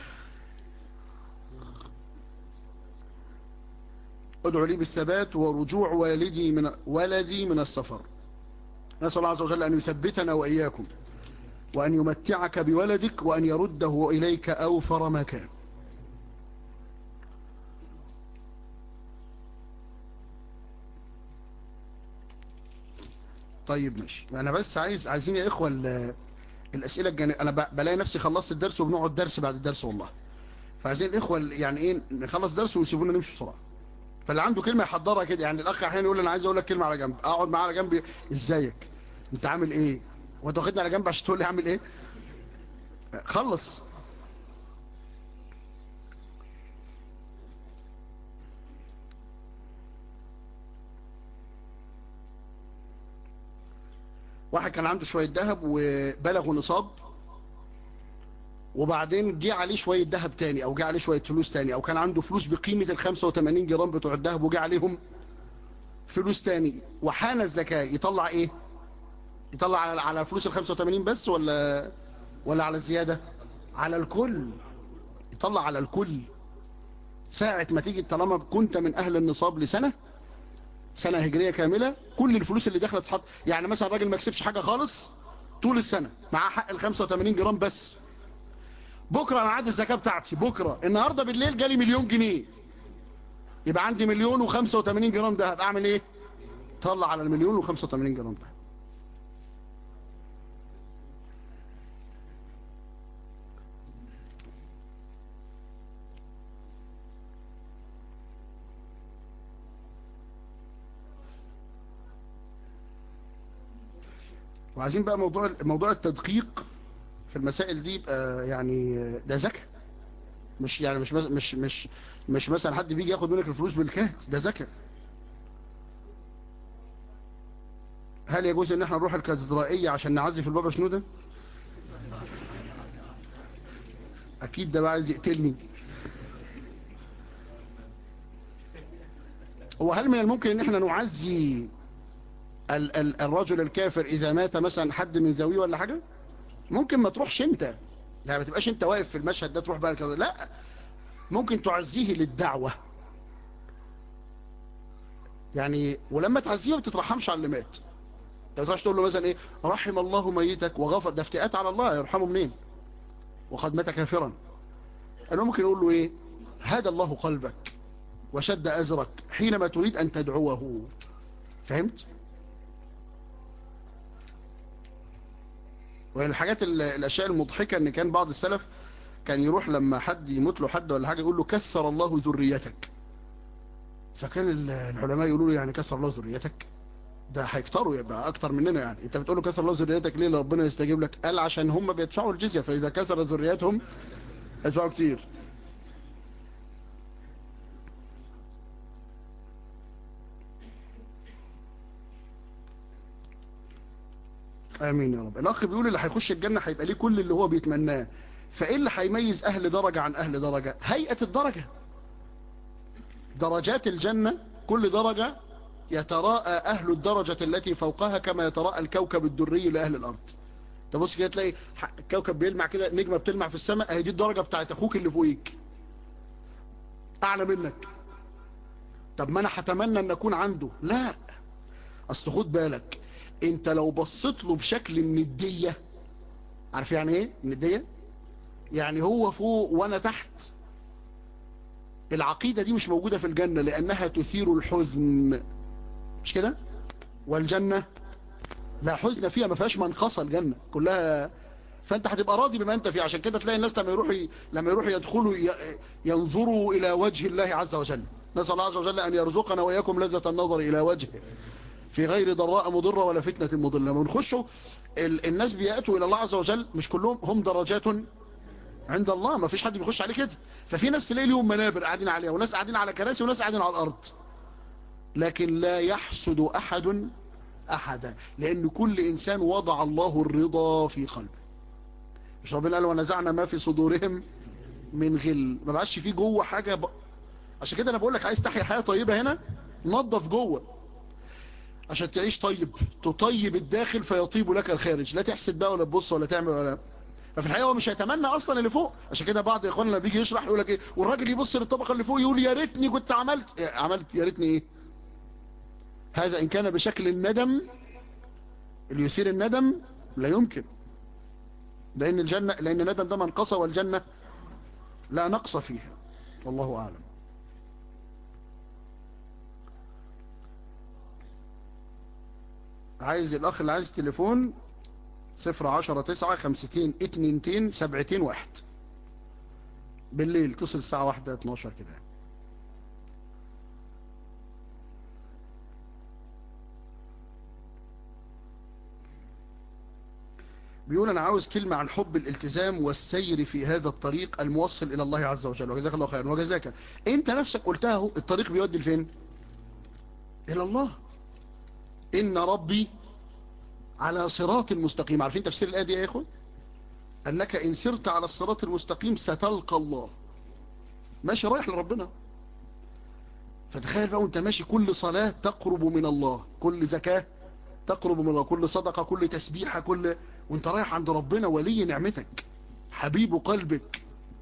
ادعو لي بالثبات ورجوع والدي من ولدي من السفر نسأل الله عز وجل أن يثبتنا وإياكم وأن يمتعك بولدك وأن يرده إليك أوفر ما كان طيب ماشي أنا بس عايز عايزين يا إخوة الأسئلة الجانبية أنا بلاقي نفسي خلصت الدرس وبنقعد درس بعد الدرس والله فعايزين الإخوة يعني إيه نخلص درس ويسيبونا نمشي بسرعة فاللي عنده كلمة يحضرها كده يعني الأخ أحيانا يقول أنا عايز أقول لك كلمة على جنب أقعد معاه على جنب إزيك أنت عامل إيه وأنت واخدني على جنب عشان تقول لي عامل إيه خلص واحد كان عنده شوية ذهب وبلغوا نصاب وبعدين جه عليه شوية ذهب تاني او جه عليه شوية فلوس تاني او كان عنده فلوس بقيمة ال 85 جرام بتوع الذهب وجه عليهم فلوس تاني وحان الزكاة يطلع ايه يطلع على على فلوس ال 85 بس ولا ولا على الزيادة على الكل يطلع على الكل ساعة ما تيجي طالما كنت من اهل النصاب لسنة سنة هجرية كاملة كل الفلوس اللي داخله تتحط يعني مثلا الراجل ما كسبش حاجة خالص طول السنة معاه حق ال 85 جرام بس بكرة انا عاد الزكاة بتاعتي بكرة النهاردة بالليل جالي مليون جنيه يبقى عندي مليون و85 جرام دهب اعمل ايه طلع على المليون و85 جرام دهب وعايزين بقى موضوع موضوع التدقيق في المسائل دي يبقى يعني ده زكاة مش يعني مش مش مش مش مثلا حد بيجي ياخد منك الفلوس بالكهت ده زكاة هل يجوز ان احنا نروح الكاتدرائية عشان نعزف البابا شنودة اكيد ده بقى عايز يقتلني هو هل من الممكن ان احنا نعزي ال ال الرجل الكافر اذا مات مثلا حد من ذويه ولا حاجة ممكن ما تروحش انت يعني ما تبقاش انت واقف في المشهد ده تروح بقى كده لا ممكن تعزيه للدعوة يعني ولما تعزيه ما بتترحمش على اللي مات ما تروحش تقول له مثلا ايه رحم الله ميتك وغفر ده افتئات على الله يرحمه منين وقد مات كافرا انا ممكن اقول له ايه هدى الله قلبك وشد ازرك حينما تريد ان تدعوه فهمت ومن الحاجات الاشياء المضحكة ان كان بعض السلف كان يروح لما حد يموت له حد ولا حاجة يقول له كثر الله ذريتك فكان العلماء يقولوا له يعني كثر الله ذريتك ده هيكتروا يبقى اكتر مننا يعني انت بتقول له كثر الله ذريتك ليه ربنا يستجيب لك قال عشان هم بيدفعوا الجزية فاذا كثر ذريتهم يدفعوا كتير امين يا رب الاخ بيقول اللي هيخش الجنة هيبقى ليه كل اللي هو بيتمناه فايه اللي هيميز اهل درجة عن اهل درجة هيئة الدرجة درجات الجنة كل درجة يتراءى اهل الدرجة التي فوقها كما يتراءى الكوكب الدري لاهل الارض تبص كده تلاقي الكوكب بيلمع كده نجمة بتلمع في السماء اهي دي الدرجة بتاعت اخوك اللي فوقيك اعلى منك طب ما انا هتمنى ان اكون عنده لا اصل خد بالك انت لو بصيت له بشكل الندية عارف يعني ايه الندية يعني هو فوق وانا تحت العقيدة دي مش موجودة في الجنة لانها تثير الحزن مش كده والجنة لا حزن فيها ما فيهاش منقصة الجنة كلها فانت هتبقى راضي بما انت فيه عشان كده تلاقي الناس لما يروحوا لما يروحوا يدخلوا ينظروا الى وجه الله عز وجل نسأل الله عز وجل ان يرزقنا واياكم لذة النظر الى وجهه في غير ضراء مضرة ولا فتنة مضلة لما نخشوا الناس بيأتوا إلى الله عز وجل مش كلهم هم درجات عند الله ما فيش حد بيخش عليه كده ففي ناس تلاقي ليهم منابر قاعدين عليها وناس قاعدين على كراسي وناس قاعدين على الارض لكن لا يحسد احد احدا لان كل انسان وضع الله الرضا في قلبه مش ربنا قال ونزعنا ما في صدورهم من غل ما بقاش فيه جوه حاجه ب... عشان كده انا بقول لك عايز تحيا حياه طيبه هنا نظف جوه عشان تعيش طيب تطيب الداخل فيطيب لك الخارج لا تحسد بقى ولا تبص ولا تعمل ولا ففي الحقيقه هو مش هيتمنى اصلا اللي فوق عشان كده بعض اخواننا لما بيجي يشرح يقول لك ايه والراجل يبص للطبقه اللي فوق يقول يا ريتني كنت عملت إيه عملت يا ريتني ايه هذا ان كان بشكل الندم اللي يثير الندم لا يمكن لان الجنه لان الندم ده منقصه والجنه لا نقص فيها والله اعلم عايز الاخ اللي عايز تليفون صفر عشرة تسعة خمستين اتنينتين سبعتين واحد بالليل تصل الساعة واحدة اتناشر كده بيقول انا عاوز كلمة عن حب الالتزام والسير في هذا الطريق الموصل الى الله عز وجل وجزاك الله خيرا وجزاك انت نفسك قلتها اهو الطريق بيودي لفين الى الله ان ربي على صراط مستقيم عارفين تفسير الآية دي يا إخوة أنك إن سرت على الصراط المستقيم ستلقى الله ماشي رايح لربنا فتخيل بقى وانت ماشي كل صلاة تقرب من الله كل زكاة تقرب من الله كل صدقة كل تسبيحة كل وانت رايح عند ربنا ولي نعمتك حبيب قلبك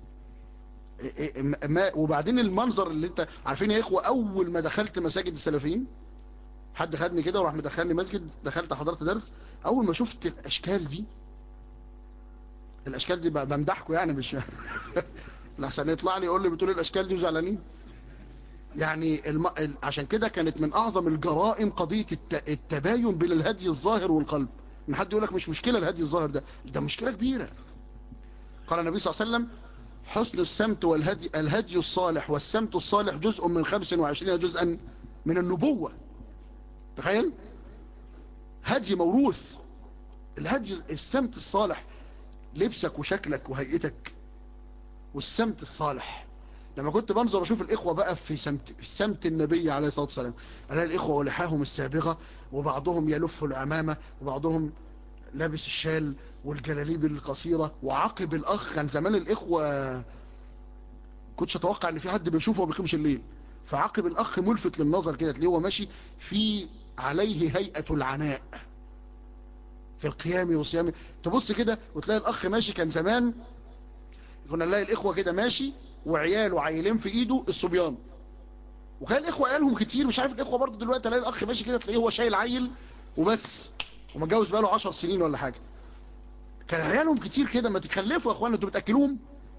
ما وبعدين المنظر اللي انت عارفين يا إخوة أول ما دخلت مساجد السلفيين حد خدني كده وراح مدخلني مسجد دخلت حضرت درس اول ما شفت الاشكال دي الاشكال دي بمدحكم يعني مش لحسن يطلع لي يقول لي بتقول الاشكال دي وزعلانين يعني الم... عشان كده كانت من اعظم الجرائم قضيه الت... التباين بين الهدي الظاهر والقلب ان حد يقول لك مش مشكله الهدي الظاهر ده ده مشكله كبيره قال النبي صلى الله عليه وسلم حسن السمت والهدي الهدي الصالح والسمت الصالح جزء من 25 جزءا من النبوه تخيل هدي موروث الهدي السمت الصالح لبسك وشكلك وهيئتك والسمت الصالح لما كنت بنظر اشوف الاخوه بقى في سمت في سمت النبي عليه الصلاه والسلام الاقي الاخوه ولحاهم السابغه وبعضهم يلف العمامه وبعضهم لابس الشال والجلاليب القصيره وعقب الاخ كان زمان الاخوه كنتش اتوقع ان في حد بيشوفه وما بيقيمش الليل فعقب الاخ ملفت للنظر كده تلاقيه هو ماشي في عليه هيئه العناء في القيام والصيام تبص كده وتلاقي الاخ ماشي كان زمان كنا نلاقي الاخوه كده ماشي وعياله عيلين في ايده الصبيان وكان الاخوه عيالهم كتير مش عارف الاخوه برضه دلوقتي تلاقي الاخ ماشي كده تلاقيه هو شايل عيل وبس ومتجوز بقاله 10 سنين ولا حاجه كان عيالهم كتير كده ما تخلفوا يا اخوانا انتوا بتاكلوهم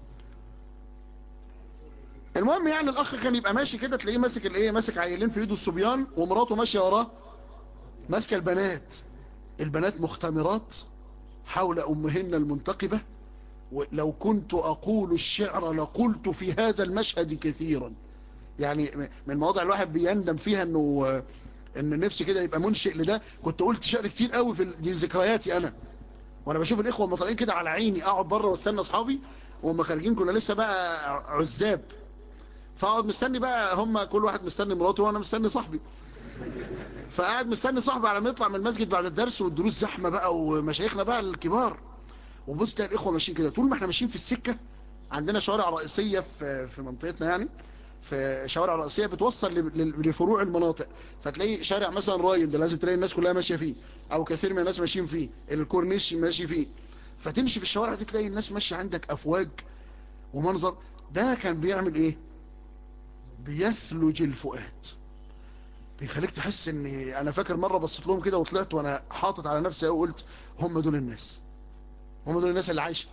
المهم يعني الاخ كان يبقى ماشي كده تلاقيه ماسك الايه ماسك عيلين في ايده الصبيان ومراته ماشيه وراه ماسكه البنات البنات مختمرات حول امهن المنتقبه ولو كنت اقول الشعر لقلت في هذا المشهد كثيرا يعني من المواضع الواحد بيندم فيها انه ان نفسي كده يبقى منشئ لده كنت قلت شعر كتير قوي في دي ذكرياتي انا وانا بشوف الاخوه هم طالعين كده على عيني اقعد بره واستنى اصحابي وهم خارجين كنا لسه بقى عزاب فاقعد مستني بقى هم كل واحد مستني مراته وانا مستني صاحبي فقاعد مستني صاحبي على ما يطلع من المسجد بعد الدرس والدروس زحمه بقى ومشايخنا بقى الكبار وبص تلاقي الاخوه ماشيين كده طول ما احنا ماشيين في السكه عندنا شوارع رئيسيه في في منطقتنا يعني في شوارع رئيسيه بتوصل لفروع المناطق فتلاقي شارع مثلا رايم ده لازم تلاقي الناس كلها ماشيه فيه او كثير من الناس ماشيين فيه الكورنيش ماشي فيه فتمشي في الشوارع دي تلاقي الناس ماشيه عندك افواج ومنظر ده كان بيعمل ايه بيثلج الفؤاد بيخليك تحس ان انا فاكر مره بصيت لهم كده وطلعت وانا حاطط على نفسي وقلت هم دول الناس هم دول الناس اللي عايشه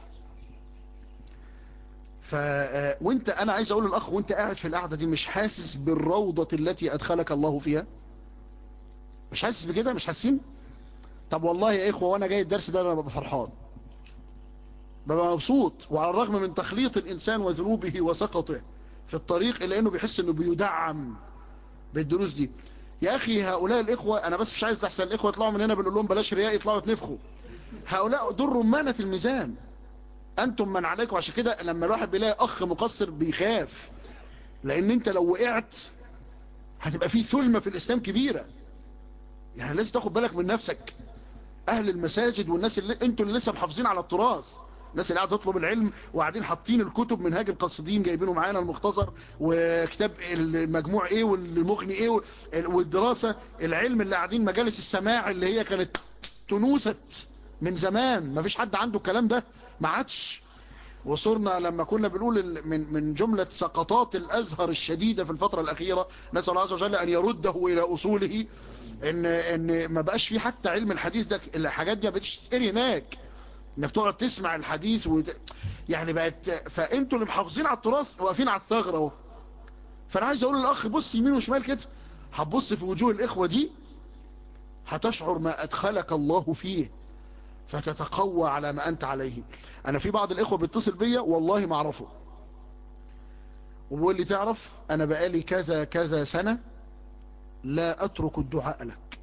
ف وانت انا عايز اقول للاخ وانت قاعد في القعده دي مش حاسس بالروضه التي ادخلك الله فيها مش حاسس بكده مش حاسين طب والله يا اخوه وانا جاي الدرس ده انا ببقى فرحان ببقى مبسوط وعلى الرغم من تخليط الانسان وذنوبه وسقطه في الطريق الا انه بيحس انه بيدعم بالدروس دي يا اخي هؤلاء الاخوه انا بس مش عايز تحسن الاخوه يطلعوا من هنا بنقول لهم بلاش رياء يطلعوا يتنفخوا هؤلاء دول رمانه الميزان انتم من عليكم عشان كده لما الواحد بيلاقي اخ مقصر بيخاف لان انت لو وقعت هتبقى في ثلمة في الاسلام كبيرة يعني لازم تاخد بالك من نفسك اهل المساجد والناس اللي انتوا اللي لسه محافظين على التراث الناس اللي قاعده تطلب العلم وقاعدين حاطين الكتب منهاج القاصدين جايبينه معانا المختصر وكتاب المجموع ايه والمغني ايه والدراسه العلم اللي قاعدين مجالس السماع اللي هي كانت تنوست من زمان ما فيش حد عنده الكلام ده ما عادش وصرنا لما كنا بنقول من من جملة سقطات الأزهر الشديدة في الفترة الأخيرة نسأل الله عز وجل أن يرده إلى أصوله إن إن ما بقاش في حتى علم الحديث ده الحاجات دي ما بقتش تتقري هناك إنك تقعد تسمع الحديث وت... يعني بقت فأنتوا اللي محافظين على التراث واقفين على الثغرة أهو فأنا عايز أقول للأخ بص يمين وشمال كده هتبص في وجوه الإخوة دي هتشعر ما أدخلك الله فيه فتتقوى على ما أنت عليه أنا في بعض الإخوة بيتصل بيا والله ما أعرفه وبيقول لي تعرف أنا بقالي كذا كذا سنة لا أترك الدعاء لك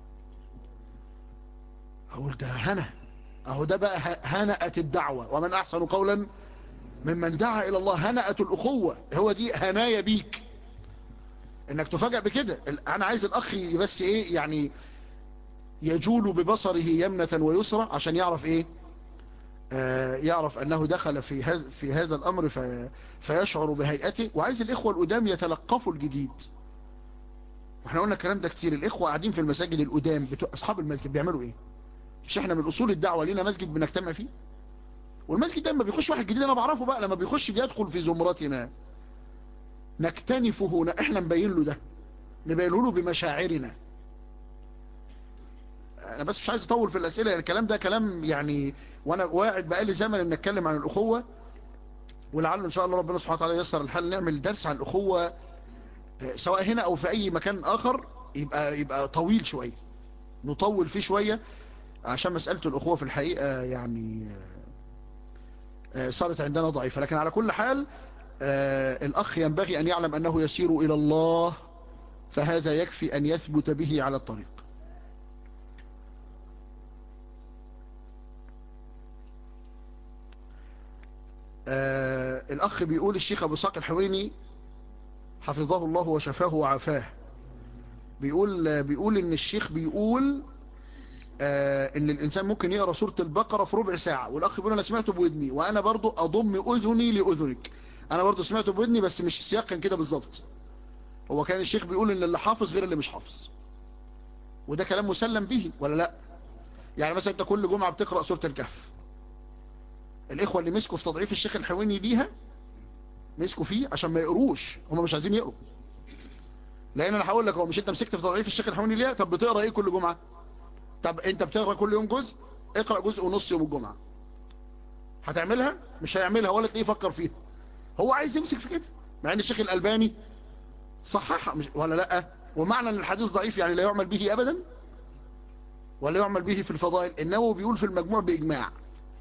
أقول ده هنا أهو ده بقى هنأت الدعوة ومن أحسن قولا ممن دعا إلى الله هنأت الأخوة هو دي هنايا بيك إنك تفاجأ بكده أنا عايز الأخ بس إيه يعني يجول ببصره يمنة ويسرى عشان يعرف ايه آه يعرف انه دخل في هذا في هذا الامر في فيشعر بهيئته وعايز الاخوة القدام يتلقفوا الجديد واحنا قلنا الكلام ده كتير الاخوة قاعدين في المساجد القدام بتوع اصحاب المسجد بيعملوا ايه مش احنا من اصول الدعوة لينا مسجد بنجتمع فيه والمسجد ده لما بيخش واحد جديد انا بعرفه بقى لما بيخش بيدخل في زمرتنا نكتنفه احنا نبين له ده نبين له بمشاعرنا انا بس مش عايز اطول في الاسئله يعني الكلام ده كلام يعني وانا قاعد بقالي زمن ان اتكلم عن الاخوه ولعل ان شاء الله ربنا سبحانه وتعالى ييسر الحال نعمل درس عن الاخوه سواء هنا او في اي مكان اخر يبقى يبقى طويل شويه نطول فيه شويه عشان مساله الاخوه في الحقيقه يعني صارت عندنا ضعيفه لكن على كل حال الاخ ينبغي ان يعلم انه يسير الى الله فهذا يكفي ان يثبت به على الطريق آه الأخ بيقول الشيخ أبو ساق الحويني حفظه الله وشفاه وعافاه بيقول بيقول إن الشيخ بيقول آه إن الإنسان ممكن يقرأ سورة البقرة في ربع ساعة والأخ بيقول أنا سمعته بودني وأنا برضو أضم أذني لأذنك أنا برضو سمعته بودني بس مش السياق كان كده بالظبط هو كان الشيخ بيقول إن اللي حافظ غير اللي مش حافظ وده كلام مسلم به ولا لا يعني مثلا أنت كل جمعة بتقرأ سورة الكهف الإخوة اللي مسكوا في تضعيف الشيخ الحويني ليها مسكوا فيه عشان ما يقروش هم مش عايزين يقروا لأن أنا هقول لك هو مش أنت مسكت في تضعيف الشيخ الحويني ليها طب بتقرأ إيه كل جمعة طب أنت بتقرأ كل يوم جزء اقرأ جزء ونص يوم الجمعة هتعملها مش هيعملها ولا تلاقيه يفكر فيها هو عايز يمسك في كده مع ان الشيخ الألباني صححها مش ولا لا ومعنى ان الحديث ضعيف يعني لا يعمل به أبدا ولا يعمل به في الفضائل النووي بيقول في المجموع بإجماع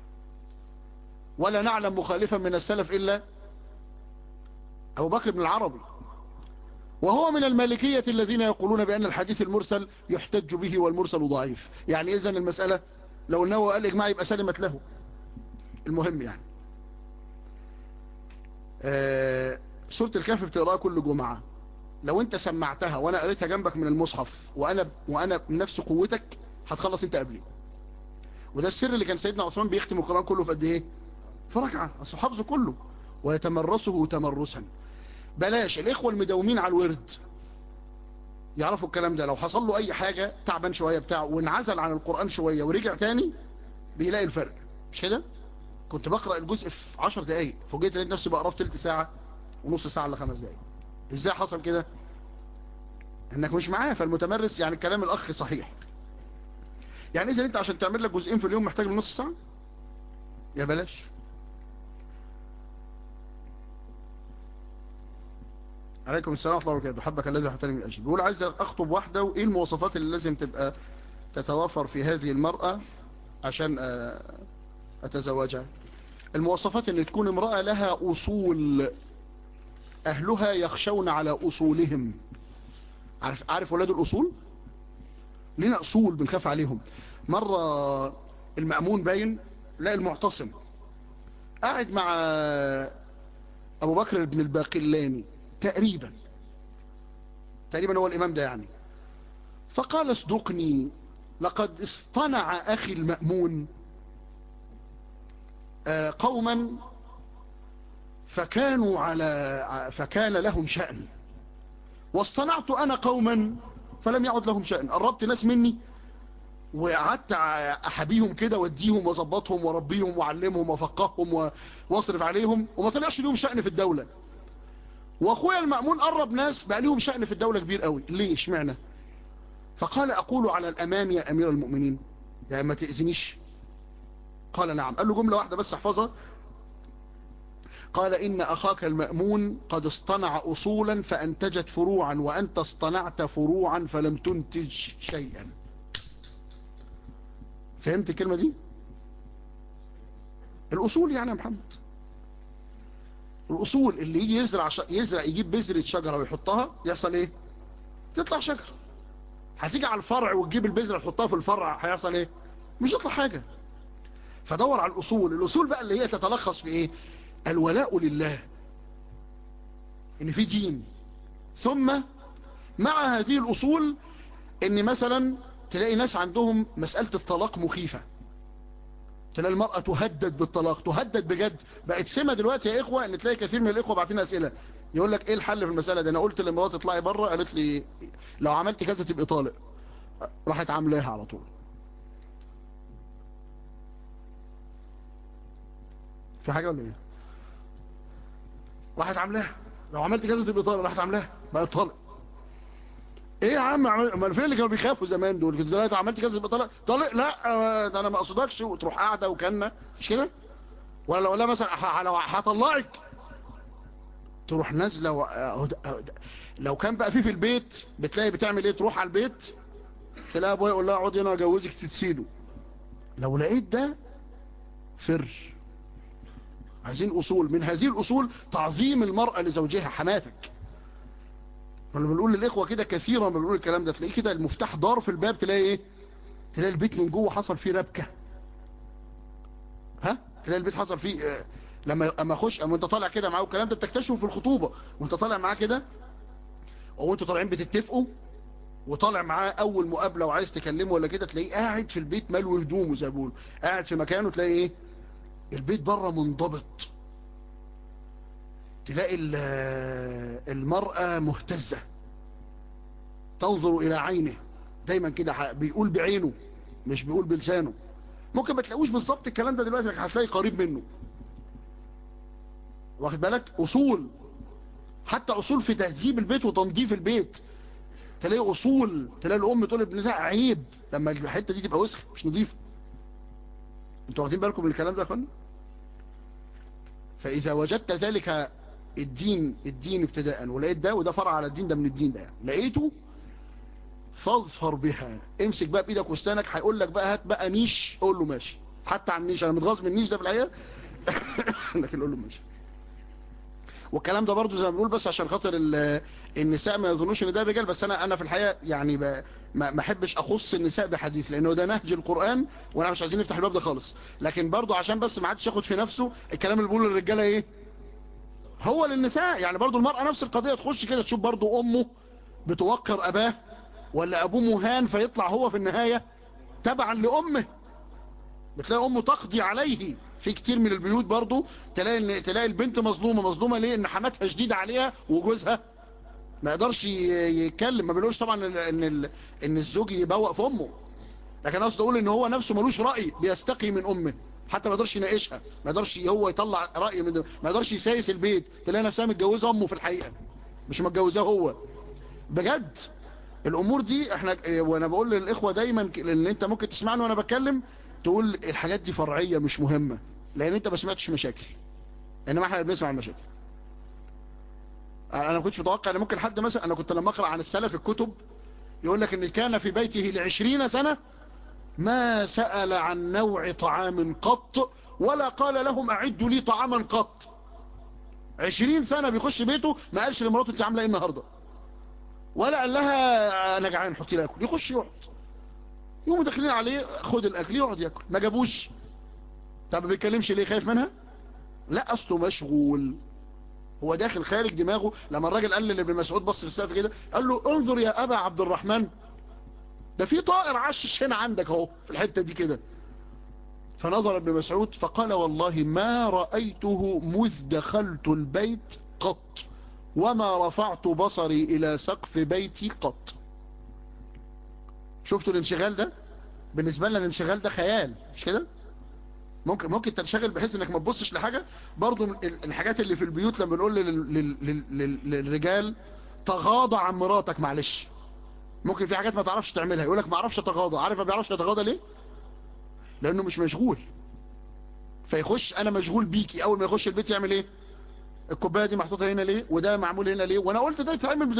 ولا نعلم مخالفا من السلف إلا أبو بكر بن العربي وهو من المالكية الذين يقولون بأن الحديث المرسل يحتج به والمرسل ضعيف يعني إذن المسألة لو النووي قال إجماع يبقى سلمت له المهم يعني آه سورة الكهف بتقراها كل جمعة لو انت سمعتها وانا قريتها جنبك من المصحف وانا وانا بنفس قوتك هتخلص انت قبلي وده السر اللي كان سيدنا عثمان بيختم القرآن كله في قد ايه في ركعة اصل حفظه كله ويتمرسه تمرسا بلاش الاخوة المداومين على الورد يعرفوا الكلام ده لو حصل له اي حاجة تعبان شوية بتاعه وانعزل عن القرآن شوية ورجع تاني بيلاقي الفرق مش كده كنت بقرأ الجزء في 10 دقايق فوجئت لقيت نفسي بقراه في تلت ساعة ونص ساعة الا خمس دقايق ازاي حصل كده انك مش معاه فالمتمرس يعني كلام الاخ صحيح يعني اذا انت عشان تعمل لك جزئين في اليوم محتاج من نص ساعة يا بلاش عليكم السلام ورحمة الله وبركاته حبك الذي حبتني من أجل بيقول عايز أخطب واحدة وإيه المواصفات اللي لازم تبقى تتوافر في هذه المرأة عشان أتزوجها المواصفات أن تكون امرأة لها أصول أهلها يخشون على أصولهم عارف, عارف ولاد الأصول لنا أصول بنخاف عليهم مرة المأمون باين لا المعتصم قاعد مع ابو بكر بن الباقلاني تقريبا تقريبا هو الامام ده يعني فقال اصدقني لقد اصطنع اخي المأمون آه، قوما فكانوا على فكان لهم شأن واصطنعت انا قوما فلم يعد لهم شأن قربت ناس مني وقعدت احبيهم كده واديهم واظبطهم واربيهم واعلمهم وافقههم و- واصرف عليهم وما طلعش لهم شأن في الدولة واخويا المأمون قرب ناس بقى لهم شأن في الدولة كبير قوي ليه اشمعنى فقال اقول على الامان يا امير المؤمنين يعني ما تأذنيش قال نعم قال له جملة واحدة بس احفظها قال إن أخاك المأمون قد اصطنع أصولا فأنتجت فروعا وأنت اصطنعت فروعا فلم تنتج شيئا فهمت الكلمة دي الأصول يعني يا محمد الأصول اللي يجي يزرع ش... يزرع يجيب بذرة شجرة ويحطها يحصل إيه تطلع شجرة هتيجي على الفرع وتجيب البذرة تحطها في الفرع هيحصل إيه مش يطلع حاجة فدور على الأصول الأصول بقى اللي هي تتلخص في إيه الولاء لله إن في دين ثم مع هذه الأصول إن مثلا تلاقي ناس عندهم مسألة الطلاق مخيفة تلاقي المرأة تهدد بالطلاق تهدد بجد بقت سمة دلوقتي يا إخوة إن تلاقي كثير من الإخوة بعتين أسئلة يقول لك إيه الحل في المسألة دي أنا قلت لمراتي اطلعي بره قالت لي لو عملت كذا تبقى طالق راحت عاملاها على طول في حاجة ولا إيه راحت عاملاها لو عملت كذا تبقى طالق راحت عاملاها بقت طالق ايه يا عم امال فين اللي كانوا بيخافوا زمان دول كنت دلوقتي عملت كذا يبقى طالق طالق لا آه، ده انا ما اقصدكش وتروح قاعده وكانه مش كده ولا لو لا مثلا ح- لو هطلعك تروح نازله و... آه، ده- آه، ده- لو كان بقى في في البيت بتلاقي بتعمل ايه تروح على البيت تلاقي ابويا يقول لها اقعدي هنا اجوزك تتسيله لو لقيت ده فر عايزين اصول من هذه الاصول تعظيم المرأة لزوجها حماتك لما بنقول للاخوه كده كثيرا بنقول الكلام ده تلاقيه كده المفتاح دار في الباب تلاقي ايه تلاقي البيت من جوه حصل فيه ربكه ها تلاقي البيت حصل فيه آه، لما اما اخش اما انت طالع كده معاه الكلام ده بتكتشفه في الخطوبه وانت طالع معاه كده او انتوا طالعين بتتفقوا وطالع معاه اول مقابله وعايز تكلمه ولا كده تلاقيه قاعد في البيت مالو هدومه زي ما بيقولوا قاعد في مكانه تلاقي ايه البيت بره منضبط تلاقي ال- المرأة مهتزة تنظر إلى عينه دايما كده ح- بيقول بعينه مش بيقول بلسانه ممكن ما تلاقوش بالظبط الكلام ده دلوقتي لكن هتلاقي قريب منه واخد بالك أصول حتى أصول في تهذيب البيت وتنظيف البيت تلاقي أصول تلاقي الأم تقول لابنتها عيب لما الحتة دي تبقى وسخ مش نظيفة انتوا واخدين بالكم من الكلام ده يا اخوانا فإذا وجدت ذلك الدين الدين ابتداء ولقيت ده وده فرع على الدين ده من الدين ده يعني لقيته فاظفر بها امسك بقى بايدك واسنانك هيقول لك بقى هات بقى نيش قول له ماشي حتى عن النيش انا متغاظ من النيش ده في الحقيقه لكن قول له ماشي والكلام ده برضو زي ما بنقول بس عشان خاطر ال- النساء ما يظنوش ان ده رجال بس انا انا في الحقيقه يعني ب- ما ما احبش اخص النساء بحديث لانه ده نهج القران وانا مش عايزين نفتح الباب ده خالص لكن برضو عشان بس ما عادش ياخد في نفسه الكلام اللي بيقوله للرجاله ايه هو للنساء يعني برضو المرأة نفس القضية تخش كده تشوف برضو أمه بتوقر أباه ولا أبوه مهان فيطلع هو في النهاية تبعا لأمه بتلاقي أمه تقضي عليه في كتير من البيوت برضو تلاقي, تلاقي البنت مظلومة مظلومة ليه إن حماتها شديدة عليها وجوزها ما يقدرش ي- يتكلم ما بيقولوش طبعا إن, إن, ال- إن الزوج يبوق في أمه لكن قصد أقول إن هو نفسه ملوش رأي بيستقي من أمه حتى ما يقدرش يناقشها ما يقدرش هو يطلع رأي من ده. ما يقدرش يسايس البيت تلاقي نفسها متجوزه امه في الحقيقة مش متجوزاه هو بجد الامور دي احنا وانا بقول للاخوه دايما ك- لان انت ممكن تسمعني وانا بتكلم تقول الحاجات دي فرعيه مش مهمه لان انت ما سمعتش مشاكل انما احنا بنسمع المشاكل انا ما كنتش متوقع ان ممكن حد مثلا انا كنت لما اقرا عن السلف الكتب يقول لك ان كان في بيته لعشرين سنه ما سأل عن نوع طعام قط ولا قال لهم أعدوا لي طعاما قط عشرين سنة بيخش بيته ما قالش لمراته انت عامله ايه النهاردة ولا قال لها انا جعان حطي لي اكل يخش يقعد يقوموا داخلين عليه خد الاكل يقعد ياكل ما جابوش طب ما بيتكلمش ليه خايف منها لا اصله مشغول هو داخل خارج دماغه لما الراجل قال لابن مسعود بص في السقف كده قال له انظر يا ابا عبد الرحمن ده في طائر عشش هنا عندك اهو في الحته دي كده فنظر ابن مسعود فقال والله ما رأيته مذ دخلت البيت قط وما رفعت بصري إلى سقف بيتي قط شفتوا الانشغال ده بالنسبة لنا الانشغال ده خيال مش كده ممكن ممكن تنشغل بحيث انك ما تبصش لحاجة برضو من ال- الحاجات اللي في البيوت لما بنقول لل- لل- لل- لل- للرجال تغاضى عن مراتك معلش ممكن في حاجات ما تعرفش تعملها يقولك ما اعرفش اتغاضى عارف ما بيعرفش يتغاضى ليه لانه مش مشغول فيخش انا مشغول بيكي اول ما يخش البيت يعمل ايه الكوبايه دي محطوطه هنا ليه وده معمول هنا ليه وانا قلت ده يتعمل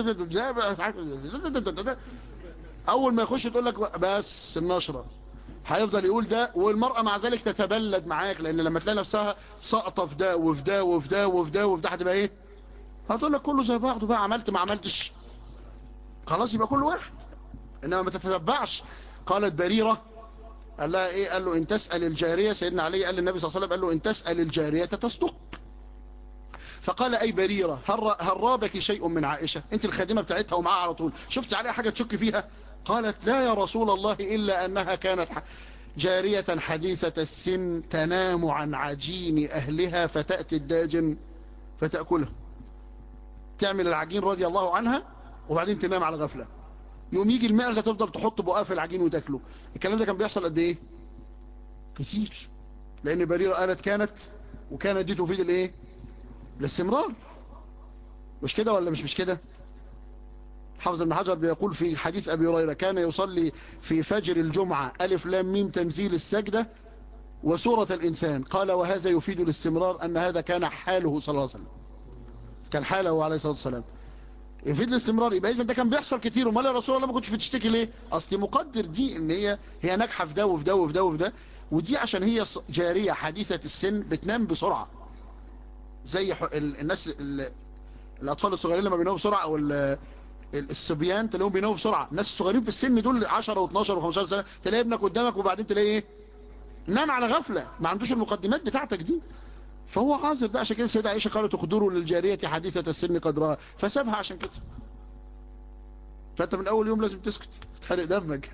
ده اول ما يخش تقول لك بس النشره هيفضل يقول ده والمرأة مع ذلك تتبلد معاك لان لما تلاقي نفسها ساقطه في ده وفي ده وفي ده وفي ده وفي ده هتبقى ايه هتقول لك كله زي بعضه بقى عملت ما عملتش خلاص يبقى كل واحد انما ما تتتبعش قالت بريرة قال لها ايه قال له ان تسأل الجارية سيدنا علي قال للنبي صلى الله عليه وسلم قال له ان تسأل الجارية تصدق فقال اي بريرة هل, هل رابك شيء من عائشة انت الخادمة بتاعتها ومعاها على طول شفت عليها حاجة تشك فيها قالت لا يا رسول الله إلا أنها كانت جارية حديثة السن تنام عن عجين أهلها فتأتي الداجن فتأكله تعمل العجين رضي الله عنها وبعدين تنام على غفلة يوم يجي المعزة تفضل تحط بقها في العجين وتاكله الكلام ده كان بيحصل قد ايه كتير لان بريرة قالت كانت وكانت دي تفيد الايه الاستمرار مش كده ولا مش مش كده حافظ ابن حجر بيقول في حديث ابي هريره كان يصلي في فجر الجمعة الف لام ميم تنزيل السجدة وسورة الانسان قال وهذا يفيد الاستمرار ان هذا كان حاله صلى الله عليه وسلم كان حاله عليه الصلاة والسلام يفيد الاستمرار يبقى اذا ده كان بيحصل كتير امال يا رسول الله ما كنتش بتشتكي ليه اصل مقدر دي ان هي هي ناجحه في ده وفي ده وفي ده وفي ده ودي عشان هي جاريه حديثه السن بتنام بسرعه زي الناس الاطفال الصغيرين لما بيناموا بسرعه او الصبيان تلاقيهم بيناموا بسرعه الناس الصغيرين في السن دول 10 و12 و15 سنه تلاقي ابنك قدامك وبعدين تلاقي ايه نام على غفله ما عندوش المقدمات بتاعتك دي فهو عاذر ده عشان كده السيدة عائشة قالت اخدروا للجارية حديثة السن قدرها فسابها عشان كده فانت من اول يوم لازم تسكت تحرق دمك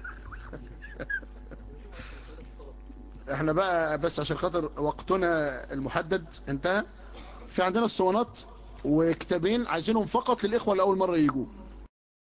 احنا بقى بس عشان خاطر وقتنا المحدد انتهى في عندنا اسطوانات وكتابين عايزينهم فقط للاخوة اللي اول مرة يجوا